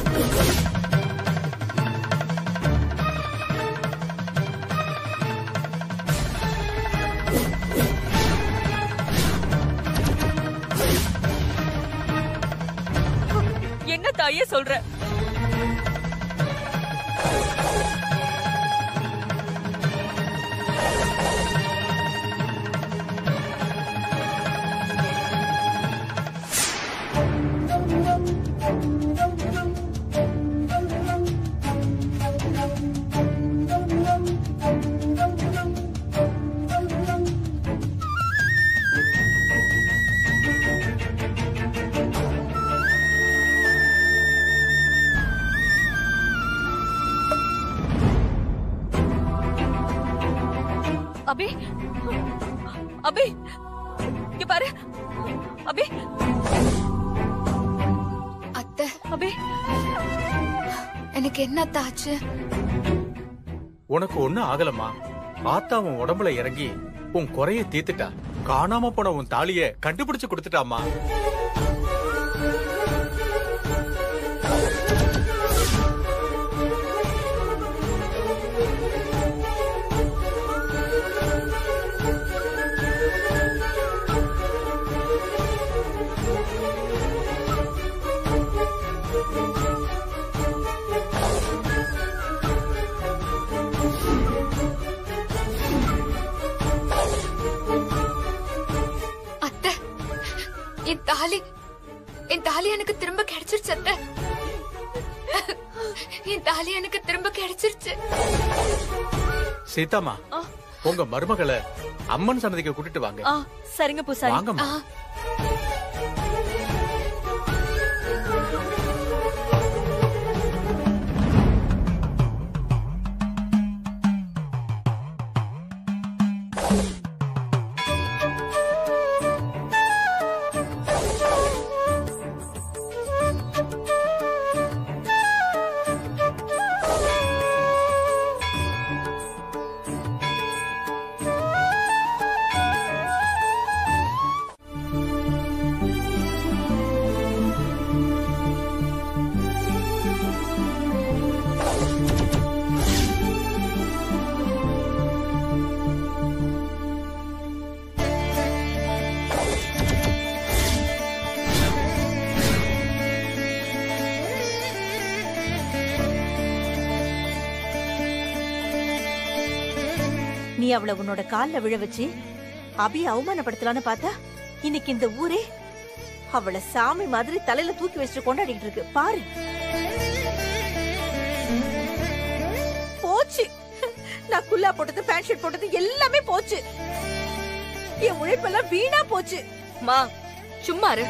S3: என்ன தாயே சொல்ற அபி அபி இங்க பாரு அபி
S5: அத்தை
S3: அபி
S5: எனக்கு என்ன தாச்சு
S6: உனக்கு ஒண்ணும் ஆகலம்மா ஆத்தா உன் உடம்புல இறங்கி உன் குறைய தீர்த்துட்டா காணாம போன உன் தாலிய கண்டுபிடிச்சு கொடுத்துட்டாமா
S5: அத்தை என் தாலி என் தாலி எனக்கு திரும்ப கிடைச்சிருச்சு அத்தை என் தாலி எனக்கு திரும்ப கிடைச்சிருச்சு
S6: சீதாமா உங்க மருமகளை அம்மன் சன்னதிக்கு கூட்டிட்டு வாங்க
S3: ஆ சரிங்க பூசாரி
S6: வாங்கம்மா
S5: ஆ
S1: நீ அவளை உன்னோட கால்ல விழ வச்சு அபிய அவமானப்படுத்தலான்னு பார்த்தா இன்னைக்கு இந்த ஊரே அவளை சாமி மாதிரி தலையில தூக்கி வச்சுட்டு கொண்டாடிட்டு இருக்கு பாரு போச்சு நான் குல்லா போட்டது பேண்ட் ஷர்ட் போட்டது எல்லாமே போச்சு என் உழைப்பெல்லாம் வீணா போச்சு
S2: மா சும்மா இரு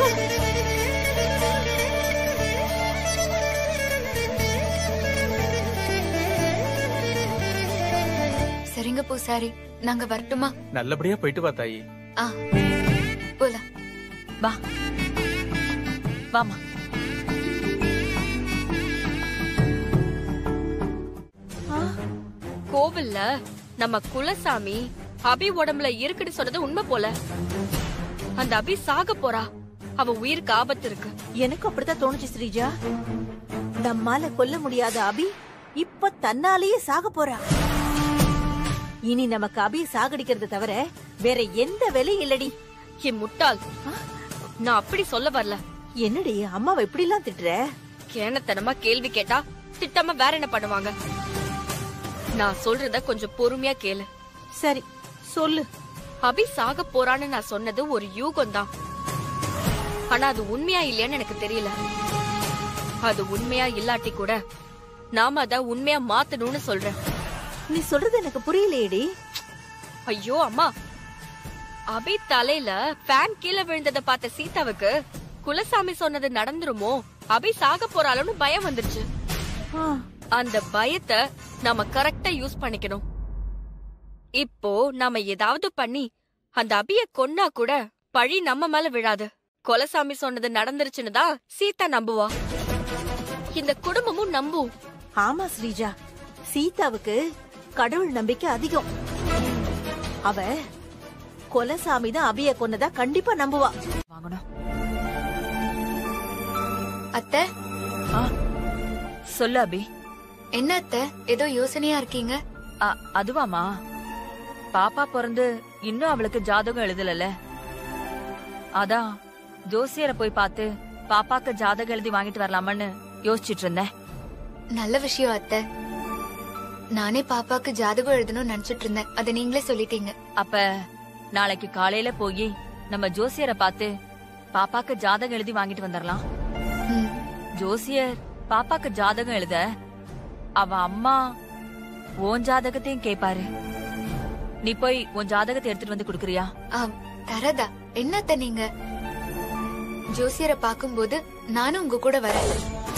S5: சரிங்க பூசாரி நாங்க வரட்டுமா
S6: நல்லபடியா போயிட்டு வா தாயி
S5: ஆ போலாம்
S3: வா வாமா
S2: கோவில்ல நம்ம குலசாமி அபி உடம்புல இருக்குன்னு சொன்னது உண்மை போல அந்த அபி சாக போறா அவ உயிருக்கு ஆபத்து இருக்கு
S1: எனக்கு அப்படித்தான் தோணுச்சு ஸ்ரீஜா நம்மால கொல்ல முடியாத அபி இப்ப தன்னாலேயே சாக போறா இனி நமக்கு அபிய சாகடிக்கிறது தவிர வேற எந்த வேலையும் இல்லடி
S2: என் முட்டாள் நான் அப்படி சொல்ல வரல
S1: என்னடி அம்மாவை இப்படி எல்லாம் திட்டுற
S2: கேனத்தனமா கேள்வி கேட்டா திட்டாம வேற என்ன பண்ணுவாங்க நான் சொல்றத கொஞ்சம் பொறுமையா கேளு
S1: சரி சொல்லு
S2: அபி சாக போறான்னு நான் சொன்னது ஒரு யூகம் தான் ஆனா அது உண்மையா இல்லையான்னு எனக்கு தெரியல அது உண்மையா இல்லாட்டி கூட நாம அத உண்மையா மாத்தணும்னு சொல்றேன்
S1: நீ சொல்றது எனக்கு புரியலையேடி
S2: ஐயோ அம்மா அபி தலையில ஃபேன் கீழே விழுந்தத பார்த்த சீதாவுக்கு குலசாமி சொன்னது நடந்துருமோ அபி சாக போறாளோன்னு பயம் வந்துருச்சு அந்த பயத்தை நாம கரெக்டா யூஸ் பண்ணிக்கணும் இப்போ நாம ஏதாவது பண்ணி அந்த அபிய கொன்னா கூட பழி நம்ம மேல விழாது கொலசாமி சொன்னது நடந்துருச்சுன்னு தான் சீதா நம்புவா இந்த குடும்பமும் நம்பும்
S1: ஆமா ஸ்ரீஜா சீதாவுக்கு கடவுள் நம்பிக்கை அதிகம் அவ கொலசாமி தான் அபிய கொன்னதா கண்டிப்பா நம்புவா
S3: வாங்கணும்
S5: அத்தை
S3: சொல்லு அபி
S5: என்ன அத்தை ஏதோ யோசனையா இருக்கீங்க
S3: அ- அதுவாமா பாப்பா பிறந்து இன்னும் அவளுக்கு ஜாதகம் எழுதலல அதான் ஜோசியரை போய் பார்த்து பாப்பாக்கு ஜாதகம் எழுதி வாங்கிட்டு வரலாமான்னு யோசிச்சிட்டு இருந்தேன்
S5: நல்ல விஷயம் அத்தை நானே பாப்பாக்கு ஜாதகம் எழுதணும்னு நினைச்சிட்டு இருந்தேன் அதை நீங்களே சொல்லிட்டீங்க
S3: அப்ப நாளைக்கு காலையில போய் நம்ம ஜோசியரை பார்த்து பாப்பாக்கு ஜாதகம் எழுதி வாங்கிட்டு வந்துடலாம் ஜோசியர் பாப்பாக்கு ஜாதகம் எழுத அவ அம்மா உன் ஜாதகத்தையும் கேப்பாரு நீ போய் உன் ஜாதகத்தை எடுத்துட்டு வந்து குடுக்குறியா
S5: ஆம், தரதா என்ன அத்தை நீங்க ஜோசியரை பார்க்கும்போது நானும் உங்க கூட வரேன்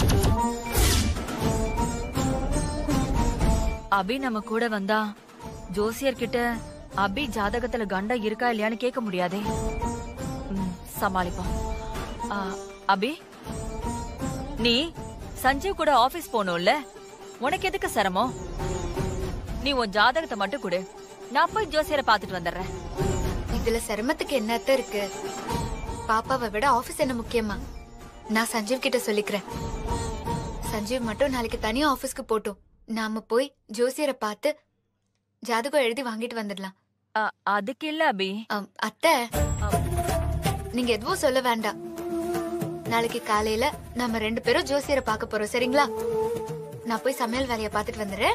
S3: அபி நம்ம கூட வந்தா ஜோசியர் கிட்ட அபி ஜாதகத்துல கண்டம் இருக்கா இல்லையான்னு கேட்க முடியாதே ம், சமாளிப்போம் ஆ, அபி நீ சஞ்சீவ் கூட ஆபீஸ் போகணும்ல உனக்கு எதுக்கு சிரமம் நீ உன் ஜாதகத்தை மட்டும் கொடு நான் போய் ஜோசியரை பார்த்துட்டு வந்துடுறேன்
S5: இதுல சிரமத்துக்கு என்ன அத்தை இருக்கு பாப்பாவை விட ஆபீஸ் என்ன முக்கியமா நான் சஞ்சீவ் கிட்ட சொல்லிக்கிறேன் சஞ்சீவ் மட்டும் நாளைக்கு தனியா ஆபீஸ்க்கு போட்டும் நாம போய் ஜோசியரை பார்த்து ஜாதகம் எழுதி வாங்கிட்டு வந்துடலாம்
S3: அ, அதுக்கு இல்ல அபி
S5: அத்தை நீங்க எதுவும் சொல்ல வேண்டாம் நாளைக்கு காலையில நம்ம ரெண்டு பேரும் ஜோசியரை பார்க்க போறோம் சரிங்களா நான் போய் சமையல் வேலையை பார்த்துட்டு வந்துடுறேன்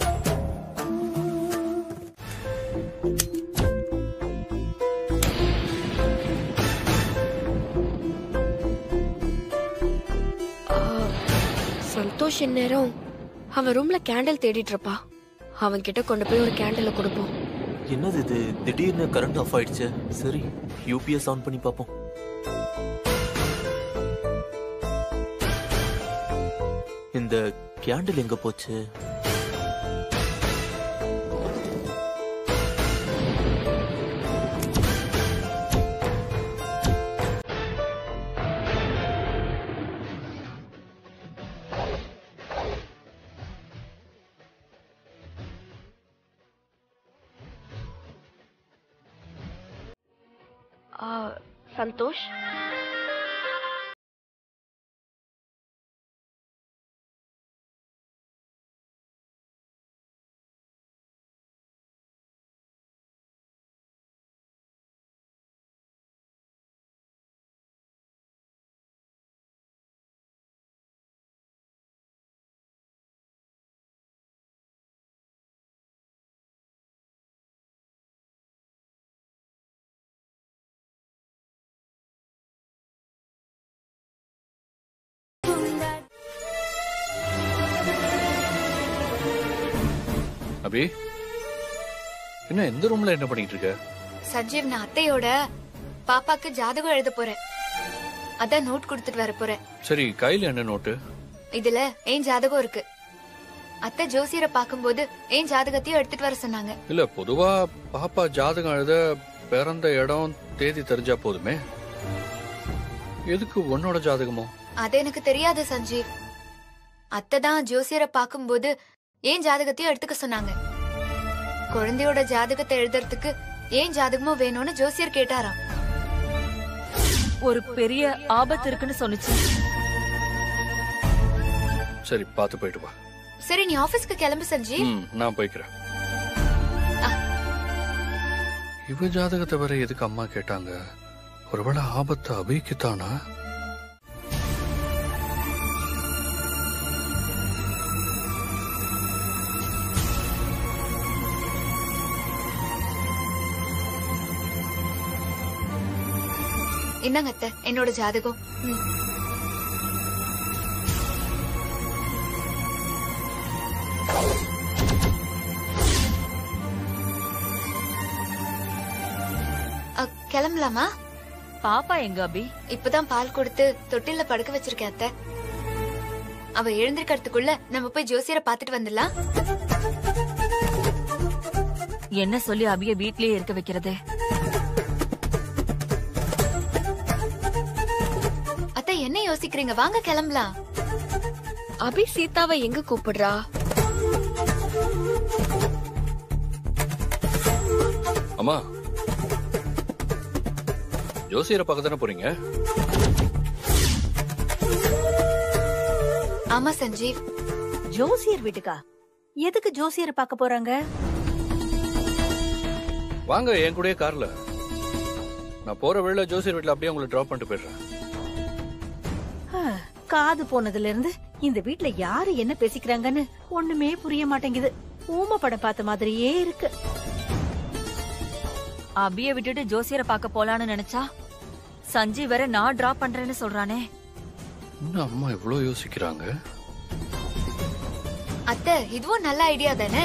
S2: சந்தோஷ் இந்நேரம் அவன் ரூம்ல கேண்டில் தேடிட்டு இருப்பா அவன் கிட்ட கொண்டு போய் ஒரு கேண்டில கொடுப்போம்
S13: என்னது இது திடீர்னு கரண்ட் ஆஃப் ஆயிடுச்சு சரி யூபிஎஸ் ஆன் பண்ணி பார்ப்போம் இந்த கேண்டில் எங்க போச்சு
S2: சந்தோஷ்
S4: அபி என்ன எந்த ரூம்ல என்ன பண்ணிட்டு இருக்க
S5: சஞ்சீவ் நான் அத்தையோட பாப்பாக்கு ஜாதகம் எழுத போறேன் அதான் நோட் கொடுத்துட்டு வர போறேன்
S4: சரி கையில என்ன நோட்டு
S5: இதுல ஏன் ஜாதகம் இருக்கு அத்தை ஜோசியரை பார்க்கும்போது ஏன் ஜாதகத்தையும் எடுத்துட்டு வர சொன்னாங்க
S4: இல்ல பொதுவா பாப்பா ஜாதகம் எழுத பிறந்த இடம் தேதி தெரிஞ்சா போதுமே எதுக்கு உன்னோட ஜாதகமோ
S5: அது எனக்கு தெரியாது சஞ்சீவ் அத்தை தான் ஜோசியரை பார்க்கும்போது ஏன் ஜாதகத்தையும் எடுத்துக்க சொன்னாங்க குழந்தையோட ஜாதகத்தை எழுதுறதுக்கு ஏன் ஜாதகமோ வேணும்னு ஜோசியர் கேட்டாராம்
S3: ஒரு பெரிய ஆபத்து இருக்குன்னு சொன்னுச்சு
S4: சரி பார்த்து போயிட்டு வா
S5: சரி நீ ஆபீஸ்க்கு கிளம்பு சஞ்சீவ்
S4: ம் நான் போய்க்கிறேன் இவ ஜாதகத்தை வேற எதுக்கு அம்மா கேட்டாங்க ஒருவேளை ஆபத்து அபிக்குத்தானா
S5: என்னங்க அத்தை என்னோட ஜாதகம் ம். அ, கிளம்பலாமா
S3: பாப்பா எங்க அபி
S5: இப்பதான் பால் கொடுத்து தொட்டில்ல படுக்க வச்சிருக்கேன் அத்தை அவ எழுந்திருக்கிறதுக்குள்ள நம்ம போய் ஜோசியரை பாத்துட்டு வந்துடலாம்
S3: என்ன சொல்லி அபிய வீட்லயே இருக்க வைக்கிறது
S5: அத்தை என்ன யோசிக்கிறீங்க வாங்க கிளம்பலாம்
S2: அபி சீதாவை எங்க கூப்பிடுறா
S4: அம்மா ஜோசியரை பார்க்க தானே போறீங்க
S5: ஆமா சஞ்சீவ்
S1: ஜோசியர் வீட்டுக்கா எதுக்கு ஜோசியரை பார்க்க போறாங்க
S4: வாங்க என் கூடயே கார்ல நான் போற வழியில ஜோசியர் வீட்டுல அப்படியே உங்களை டிராப் பண்ணிட்டு போயிடுறேன்
S1: ஆ, காது போனதுல இருந்து இந்த வீட்ல யாரு என்ன பேசிக்கிறாங்கன்னு ஒண்ணுமே புரிய மாட்டேங்குது ஊம படம் பார்த்த மாதிரியே இருக்கு
S3: அபிய விட்டுட்டு ஜோசியரை பார்க்க போலான்னு நினைச்சா சஞ்சீவ் வேற நான் டிராப் பண்றேன்னு சொல்றானே
S4: இன்னும் அம்மா இவ்வளவு யோசிக்கிறாங்க
S5: அத்தை இதுவும் நல்ல ஐடியா தானே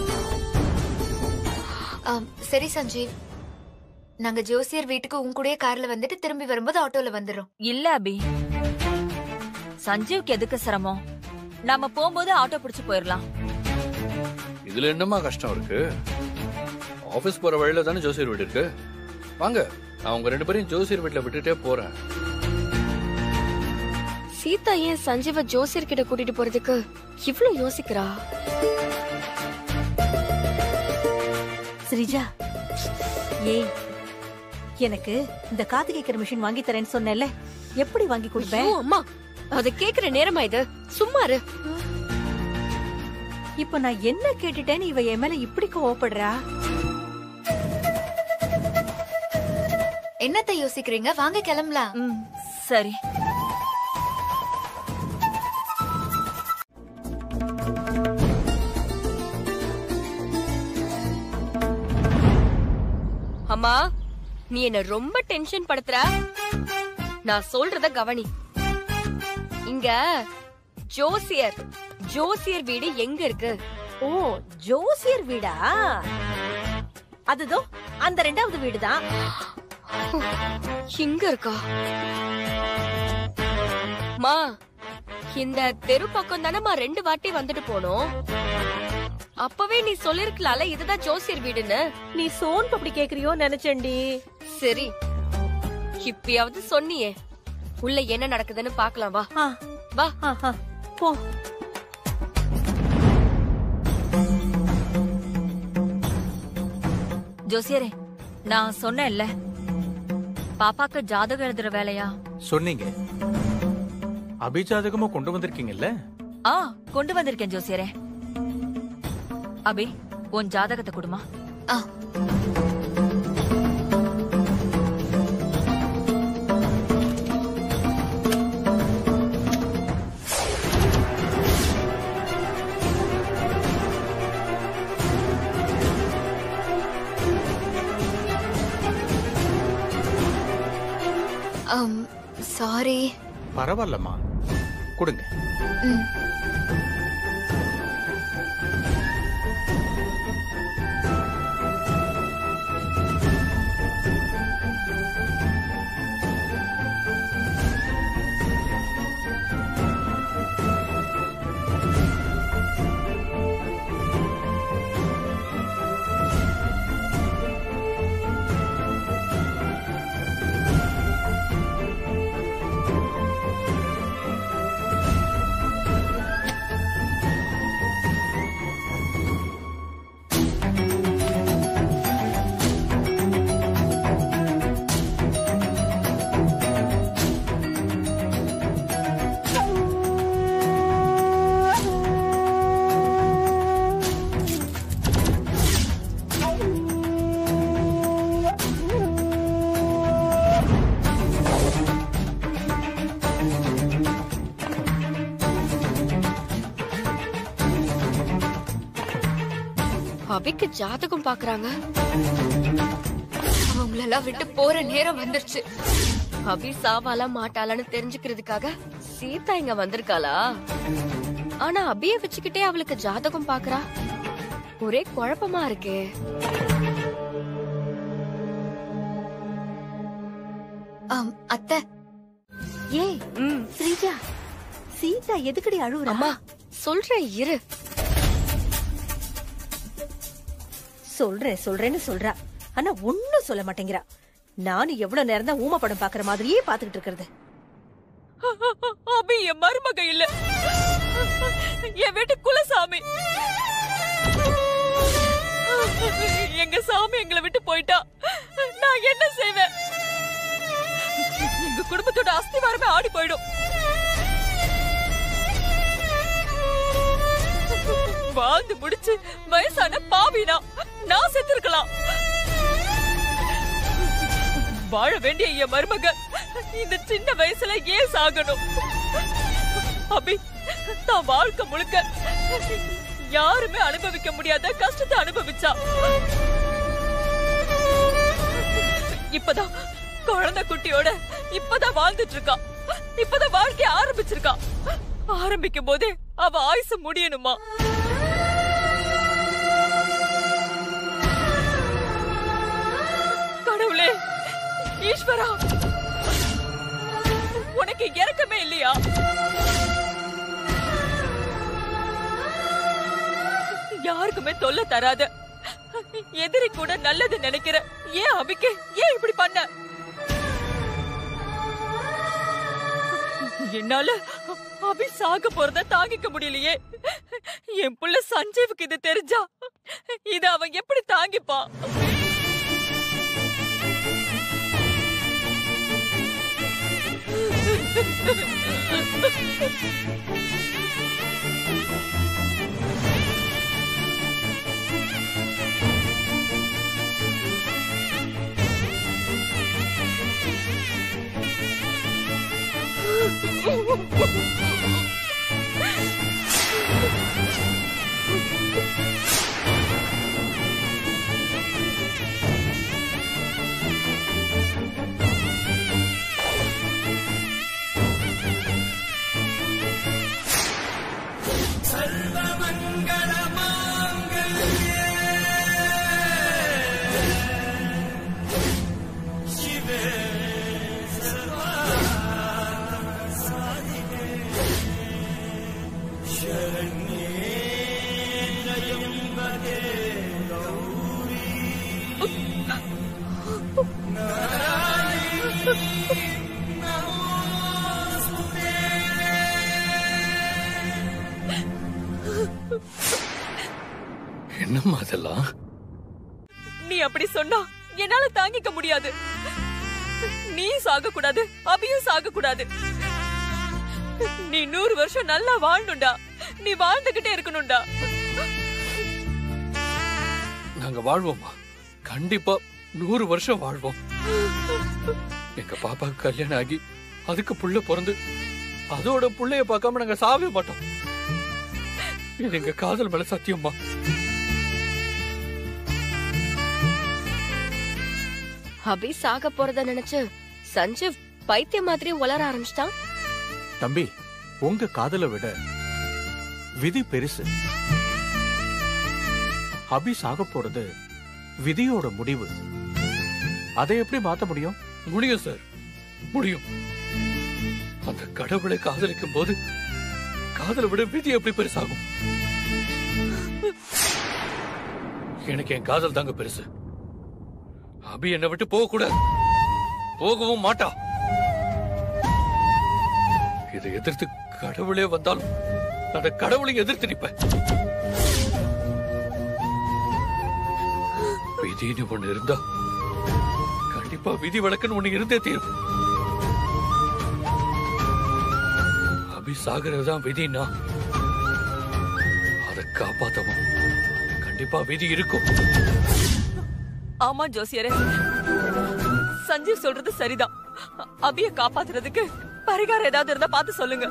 S5: ஆம், சரி சஞ்சீவ் நாங்க ஜோசியர் வீட்டுக்கு உன் கூடயே கார்ல வந்துட்டு திரும்பி வரும்போது ஆட்டோல வந்துடுறோம்
S3: இல்ல அபி சஞ்சீவ்க்கு எதுக்கு சிரமம் நாம போகும்போது ஆட்டோ பிடிச்சு போயிடலாம்
S4: இதுல என்னமா கஷ்டம் இருக்கு ஆபீஸ் போற வழியில தானே ஜோசியர் வீடு இருக்கு வாங்க நான் உங்க ரெண்டு பேரையும் ஜோசியர் வீட்டுல விட்டுட்டே போறேன்
S2: சீதா ஏன் சஞ்சீவ ஜோசியர் கிட்ட கூட்டிட்டு போறதுக்கு இவ்ளோ யோசிக்கிறா
S1: ஸ்ரீஜா ஏய் எனக்கு இந்த காது கேட்கிற மிஷின் வாங்கி தரேன்னு சொன்னேன்ல எப்படி வாங்கி கொடுப்பேன்
S2: ஐயோ, அம்மா அத கேக்குற நேரமா இது சும்மா இரு
S1: இப்ப நான் என்ன கேட்டுட்டேன்னு இவ என் மேல இப்படி கோவப்படுறா
S5: என்னத்த யோசிக்கிறீங்க வாங்க கிளம்பலாம்
S3: சரி
S2: அம்மா நீ என்ன ரொம்ப டென்ஷன் படுத்துற நான் சொல்றத கவனி இங்க ஜோசியர் ஜோசியர் வீடு எங்க இருக்கு
S1: ஓ ஜோசியர் வீடா அதுதோ அந்த ரெண்டாவது வீடுதான்
S2: இங்க இருக்கா மா இந்த தெரு பக்கம் தானேமா ரெண்டு வாட்டி வந்துட்டு போனோம் அப்பவே நீ சொல்லிருக்கலாம்ல இதுதான் ஜோசியர் வீடுன்னு
S1: நீ சோன் அப்படி கேக்குறியோ நினைச்சேன்டி
S2: சரி இப்பயாவது சொன்னியே உள்ள என்ன நடக்குதுன்னு பாக்கலாம் வா வா
S1: போ
S3: ஜோசியரே நான் சொன்னேன்ல பாப்பாக்கு ஜாதகம் எழுதுற வேலையா
S6: சொன்னீங்க அபிஜாதகமும் கொண்டு வந்திருக்கீங்கல்ல
S3: ஆ கொண்டு வந்திருக்கேன் ஜோசியரே அபி உன் ஜாதகத்தை கொடுமா
S5: சாரி
S6: பரவாயில்லம்மா கொடுங்க
S5: ம்
S2: அபிக்கு ஜாதகம் பாக்குறாங்க
S5: அவங்களெல்லாம் விட்டு போற நேரம் வந்துருச்சு
S2: அபி சாவாலா மாட்டாளான்னு தெரிஞ்சுக்கிறதுக்காக சீதா இங்க வந்திருக்காளா ஆனா அபிய வச்சுக்கிட்டே அவளுக்கு ஜாதகம் பாக்குறா ஒரே குழப்பமா இருக்கே
S5: ஆம், அத்தை
S1: ஏய் ஸ்ரீஜா சீதா எதுக்குடி அழுவுறா
S2: அம்மா சொல்றேன் இரு
S1: சொல்றேன் சொல்றேன்னு சொல்றா ஆனா ஒண்ணும் சொல்ல மாட்டேங்கிறா நானும் எவ்வளவு நேரம் தான் ஊம படம் பாக்குற மாதிரியே பாத்துக்கிட்டு இருக்கிறது
S3: அபி என் மருமக இல்ல என் வீட்டு குலசாமி எங்க சாமி எங்களை விட்டு போயிட்டா நான் என்ன செய்வேன் எங்க குடும்பத்தோட அஸ்திவாரமே ஆடி போயிடும் வாழ்ந்து முடிச்சு வயசான பாவினா நான் செத்துருக்கலாம் வாழ வேண்டிய என் மருமக இந்த சின்ன வயசுல ஏன் சாகணும் அபி தான் வாழ்க்கை முழுக்க யாருமே அனுபவிக்க முடியாத கஷ்டத்தை அனுபவிச்சா இப்பதான் குழந்தை குட்டியோட இப்பதான் வாழ்ந்துட்டு இருக்கா இப்பதான் வாழ்க்கை ஆரம்பிச்சிருக்கா ஆரம்பிக்கும் போதே அவ ஆயுசு முடியணுமா கடவுளே ஈஸ்வரா உனக்கு இறக்கமே இல்லையா யாருக்குமே தொல்லை தராத எதிரி கூட நல்லது நினைக்கிற ஏன் அபிக்கு ஏன் இப்படி பண்ண என்னால அபி சாக போறத தாங்கிக்க முடியலையே என் புள்ள சஞ்சீவுக்கு இது தெரிஞ்சா இத அவன் எப்படி தாங்கிப்பான்
S4: என்னம்மா அதெல்லாம்
S3: நீ அப்படி சொன்னா என்னால தாங்கிக்க முடியாது நீ சாக கூடாது அபியும் சாக கூடாது நீ நூறு வருஷம் நல்லா வாழணும்டா நீ வாழ்ந்துகிட்டே இருக்கணும்டா
S4: நாங்க வாழ்வோம்மா கண்டிப்பா நூறு வருஷம் வாழ்வோம் எங்க பாப்பாக்கு கல்யாணம் ஆகி அதுக்கு புள்ள பிறந்து அதோட புள்ளைய பார்க்காம நாங்க சாவே மாட்டோம் இது எங்க காதல் மேல சத்தியம்மா
S2: அபி சாக போறத நினைச்சு சஞ்சீவ் பைத்தியம் மாதிரி உளர ஆரம்பிச்சிட்டான்
S6: தம்பி உங்க காதலை விட விதி பெருசு அபி சாக போறது விதியோட முடிவு அதை எப்படி மாத்த முடியும்
S4: முடியும் சார் முடியும் அந்த கடவுளை காதலிக்கும் போது காதலை விட விதி எப்படி பெருசாகும் எனக்கு என் காதல் தாங்க பெருசு அபி என்னை விட்டு போக கூடாது போகவும் மாட்டா இதை எதிர்த்து கடவுளே வந்தாலும் அந்த கடவுளை எதிர்த்து நிப்பேன் விதின்னு ஒண்ணு இருந்தா கண்டிப்பா விதி வழக்குன்னு ஒண்ணு இருந்தே தீரும் அபி சாகிறது தான் விதினா அதை காப்பாத்தவும் கண்டிப்பா விதி இருக்கும்
S3: ஆமா ஜோசியரே சஞ்சீவ் சொல்றது சரிதான் அபிய காப்பாத்துறதுக்கு பரிகாரம் ஏதாவது இருந்தா பார்த்து சொல்லுங்க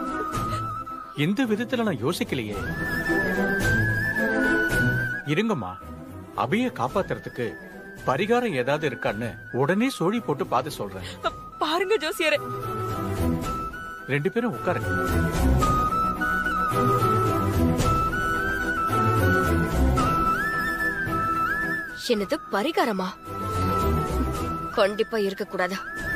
S6: இந்த விதத்துல நான் யோசிக்கலையே இருங்கம்மா அபிய காப்பாத்துறதுக்கு பரிகாரம் ஏதாவது இருக்கான்னு உடனே சோழி போட்டு பார்த்து சொல்றேன்
S3: பாருங்க ஜோசியரே
S6: ரெண்டு பேரும் உட்காருங்க
S2: என்னது பரிகாரமா கண்டிப்பா இருக்க கூடாது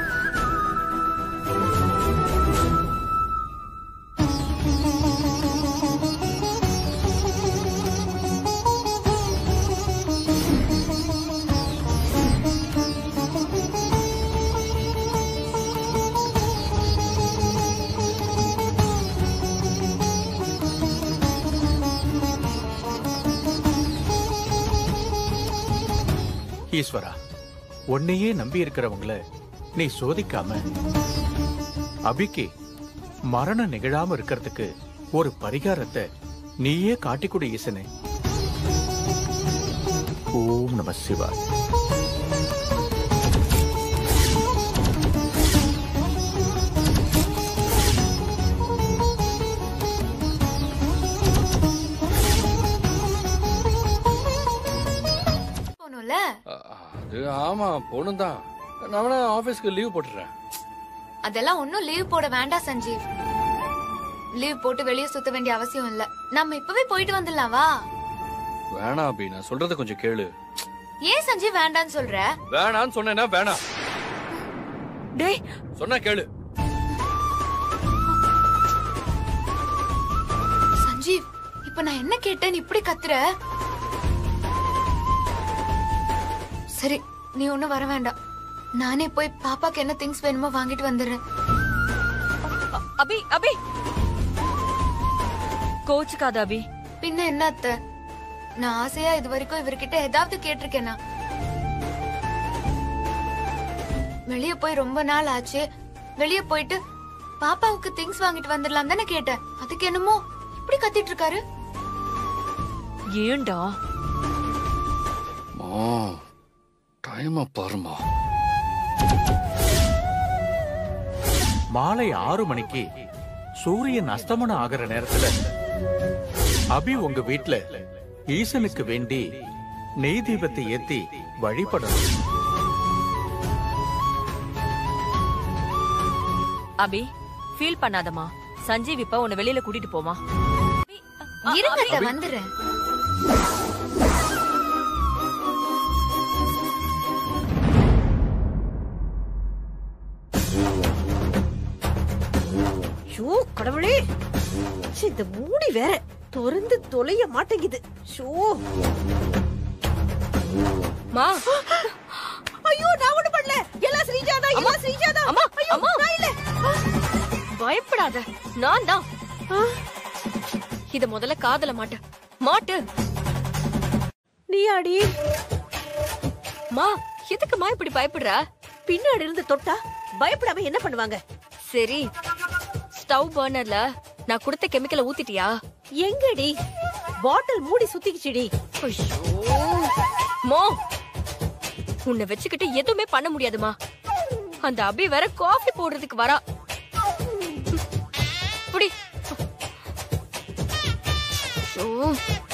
S6: ஈஸ்வரா உன்னையே நம்பி இருக்கிறவங்கள நீ சோதிக்காம அபிக்கு மரணம் நிகழாம இருக்கிறதுக்கு ஒரு பரிகாரத்தை நீயே காட்டிக் கொடு ஈசனே ஓம் நம சிவாய்
S5: போகணும்ல
S4: அது ஆமா போகணும் தான் நான் வேணா ஆபீஸ்க்கு லீவ் போட்டுறேன்
S5: அதெல்லாம் ஒன்னும் லீவ் போட வேண்டாம் சஞ்சீவ் லீவ் போட்டு வெளியே சுத்த வேண்டிய அவசியம் இல்ல நம்ம இப்பவே போயிட்டு வந்துடலாம் வா
S4: வேணாம் அபி நான் சொல்றத கொஞ்சம் கேளு
S5: ஏன் சஞ்சீவ் வேண்டான்னு சொல்ற
S4: வேணான்னு சொன்னேன்னா வேணாம்
S3: டேய்
S4: சொன்னா கேளு
S5: சஞ்சீவ் இப்ப நான் என்ன கேட்டேன் இப்படி கத்துற சரி நீ ஒண்ணும் வர வேண்டாம் நானே போய் பாப்பாக்கு என்ன திங்ஸ் வேணுமோ வாங்கிட்டு வந்துடுறேன்
S3: அபி அபி கோச்சுக்காத அபி
S5: பின்ன என்ன அத்தை நான் ஆசையா இது வரைக்கும் இவர்கிட்ட ஏதாவது கேட்டிருக்கேனா வெளிய போய் ரொம்ப நாள் ஆச்சு வெளிய போயிட்டு பாப்பாவுக்கு திங்ஸ் வாங்கிட்டு வந்துடலாம் தானே கேட்டேன் அதுக்கு என்னமோ இப்படி கத்திட்டு இருக்காரு
S3: ஏண்டா
S4: மா டைம் பாருமா
S6: மாலை ஆறு மணிக்கு சூரியன் அஸ்தமனம் ஆகிற நேரத்துல அபி உங்க வீட்ல ஈசனுக்கு வேண்டி நெய் தீபத்தை ஏத்தி வழிபடணும்
S3: அபி ஃபீல் பண்ணாதம்மா சஞ்சீவ் இப்ப உன்னை வெளியில கூட்டிட்டு போமா
S5: இருங்க அத்தை, வந்துடுறேன்
S1: ஷோ கடவுளே ச்சே, இந்த மூடி வேற திறந்து தொலைய மாட்டேங்குது ஷோ
S2: மா
S1: ஐயோ நான் ஒண்ணு பண்ணல எல்லாம் ஸ்ரீஜாதா எல்லாம் ஸ்ரீஜாதா
S2: அம்மா,
S1: ஐயோ
S2: அம்மா.
S1: நான் இல்ல
S2: பயப்படாத நான் தான் இத முதல்ல காதல மாட்டு மாட்டு
S1: நீ ஆடி
S2: மா எதுக்குமா இப்படி பயப்படுற
S1: பின்னாடி இருந்து தொட்டா பயப்படாம என்ன பண்ணுவாங்க
S2: சரி ஸ்டவ் பர்னர்ல நான் கொடுத்த கெமிக்கலை ஊத்திட்டியா
S1: எங்கடி பாட்டில் மூடி சுத்திக்கிச்சுடி
S2: ஐயோ மோ உன்னை வச்சுக்கிட்டு எதுவுமே பண்ண முடியாதுமா அந்த அபி வேற காஃபி போடுறதுக்கு வரா புடி ஐயோ.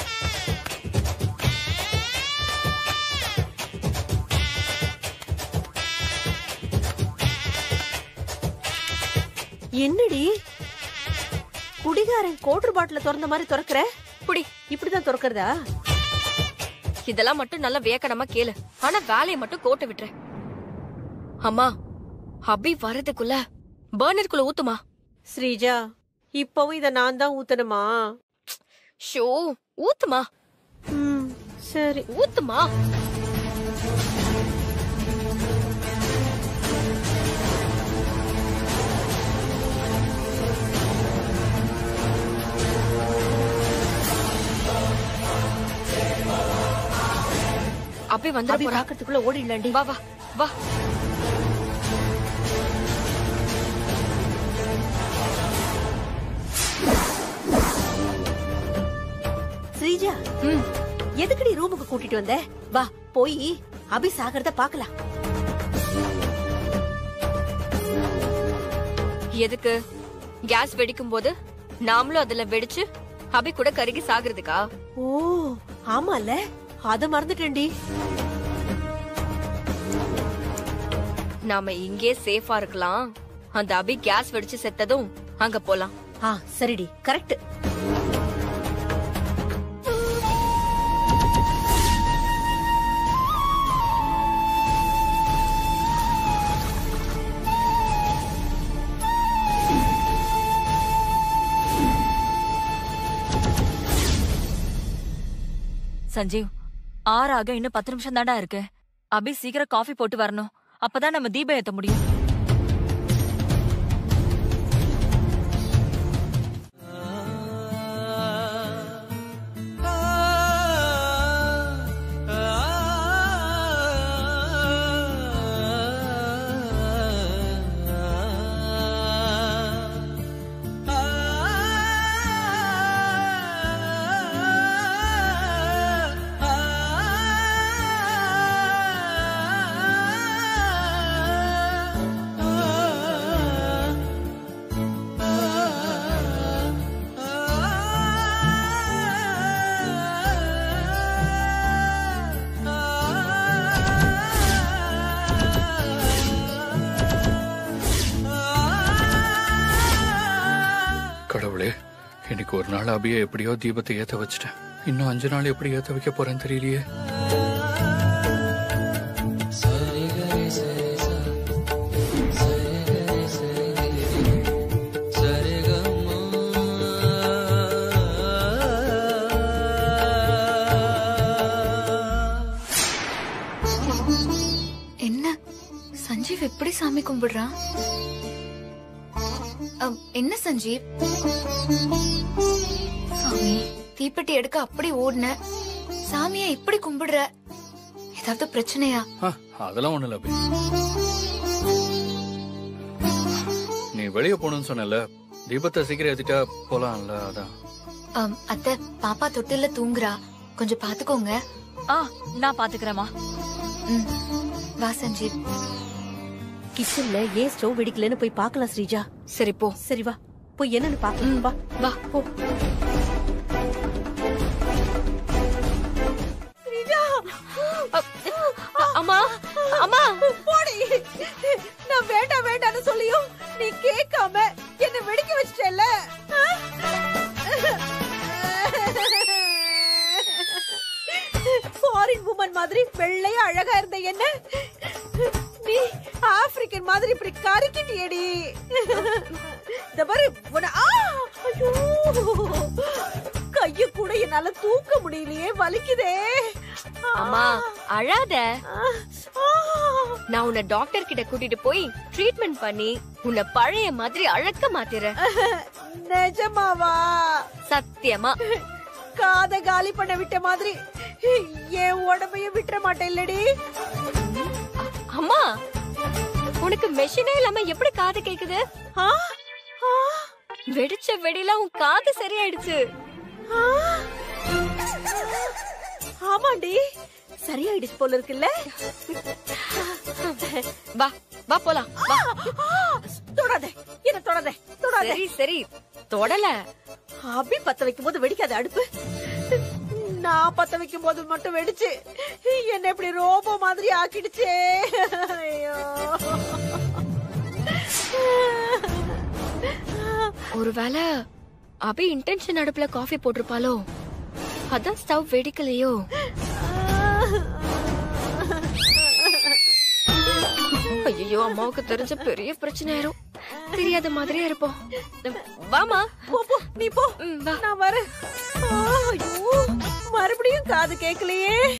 S1: என்னடி குடிகாரன் கோட்டர் பாட்டில திறந்த மாதிரி திறக்கிற
S2: புடி
S1: இப்படிதான் திறக்கிறதா
S2: இதெல்லாம் மட்டும் நல்லா வேக்கடமா கேளு ஆனா வேலையை மட்டும் கோட்டை விட்டுற அம்மா அபி வர்றதுக்குள்ள பர்னருக்குள்ள ஊத்துமா
S1: ஸ்ரீஜா இப்பவும் இத நான் தான் ஊத்தணுமா
S2: ஷோ ஊத்துமா
S1: ம், சரி
S2: ஊத்துமா அபி வந்துட
S1: அபி
S2: போறா
S1: பாக்கிறதுக்குள்ள ஓடிடலாண்டி
S2: வா வா வா
S1: ஸ்ரீஜா
S2: ம்
S1: எதுக்குடி ரூமுக்கு கூட்டிட்டு வந்த வா போய் அபி சாகிறத பாக்கலாம்
S2: எதுக்கு கேஸ் வெடிக்கும் போது நாமளும் அதுல வெடிச்சு அபி கூட கருகி சாகுறதுக்கா
S1: ஓ ஆமால அத மறந்துட்டேன்டி
S2: நாம இங்கே சேஃபா இருக்கலாம் அந்த அபி கேஸ் வெடிச்சு செத்ததும் அங்க போலாம்
S1: ஆ சரிடி கரெக்ட்
S3: சஞ்சீவ் ஆறாக இன்னும் பத்து நிமிஷம் தாண்டா இருக்கு அபி சீக்கிரம் காஃபி போட்டு வரணும் அப்பதான் நம்ம தீபம் ஏத்த முடியும்
S4: கடவுளே இன்னைக்கு ஒரு நாள் அபியை எப்படியோ தீபத்தை ஏத்த வச்சுட்டேன் இன்னும் அஞ்சு நாள் எப்படி ஏத்த வைக்க போறேன்னு தெரியலையே
S5: என்ன சஞ்சீவ் எப்படி சாமி கும்பிடுறான் அம், என்ன சஞ்சீவ் சாமி தீப்பெட்டி எடுக்க அப்படி ஓடுன சாமியை இப்படி கும்பிடுற ஏதாவது பிரச்சனையா
S4: ஆ, அதெல்லாம் ஒண்ணு இல்ல அபி நீ வெளியே போகணும்னு சொன்னல தீபத்தை சீக்கிரம் ஏத்திட்டா போலாம்ல அதான்
S5: அம், அத்தை பாப்பா தொட்டில்ல தூங்குறா கொஞ்சம் பாத்துக்கோங்க
S3: ஆ நான் பாத்துக்கிறேமா
S5: ம், வா சஞ்சீவ்
S1: கிச்சன்ல ஏன் ஸ்டவ் வெடிக்கலன்னு போய் பார்க்கலாம் ஸ்ரீஜா
S2: சரி போ
S1: சரி வா போய் என்னன்னு பாக்கலாம் வா
S2: வா
S1: போ ஸ்ரீஜா
S2: அம்மா அம்மா
S1: போடி நான் வேண்டாம் வேண்டாம்னு சொல்லியும் நீ கேட்காம என்ன வெடிக்க வச்சிட்டல ஃபாரின் உமன் மாதிரி வெள்ளையா அழகா இருந்த என்ன நீ ஆப்பிரிக்கன் மாதிரி இப்படி கருக்கிட்டியடி இந்த பாரு உன்னை ஆ! ஐயோ! கைய கூட என்னால தூக்க முடியலையே வலிக்குதே
S2: அம்மா அழாத நான் உன்னை டாக்டர் கிட்ட கூட்டிட்டு போய் ட்ரீட்மெண்ட் பண்ணி உன்னை பழைய மாதிரி அழக்க மாத்திரேன்
S1: நிஜமாவா
S2: சத்தியமா
S1: காத காலி பண்ண விட்ட மாதிரி என் உடம்பையும் விட்டுற மாட்டேன் இல்லடி
S2: அம்மா உனக்கு மெஷினே இல்லாம எப்படி காது கேக்குது
S1: ஆ? ஆ?
S2: வெடிச்ச வெடியில உன் காது சரியாயிடுச்சு
S1: ஆ? ஆமாண்டி சரியாயிடுச்சு போல இருக்குல்ல
S2: வா வா போலாம் வா
S1: தொடாத என்ன தொடாத தொடாத
S2: சரி சரி தொடல
S1: அபி பத்த வைக்கும் போது வெடிக்காத அடுப்பு நான் பத்த வைக்கும் போது மட்டும் வெடிச்சு என்ன இப்படி ரோபோ மாதிரி ஆக்கிடுச்சே ஐயோ
S2: ஒருவேளை அபி இன்டென்ஷன் அடுப்புல காஃபி போட்டிருப்பாளோ அதான் ஸ்டவ் வெடிக்கலையோ ஐயோ அம்மாவுக்கு தெரிஞ்ச பெரிய பிரச்சனை ஆயிரும் தெரியாத மாதிரியே இருப்போம் வாமா
S1: போ போ நீ போ
S2: ம், வா
S1: நான் வரேன் ஆ, ஐயோ மறுபடியும் காது கேட்கலையே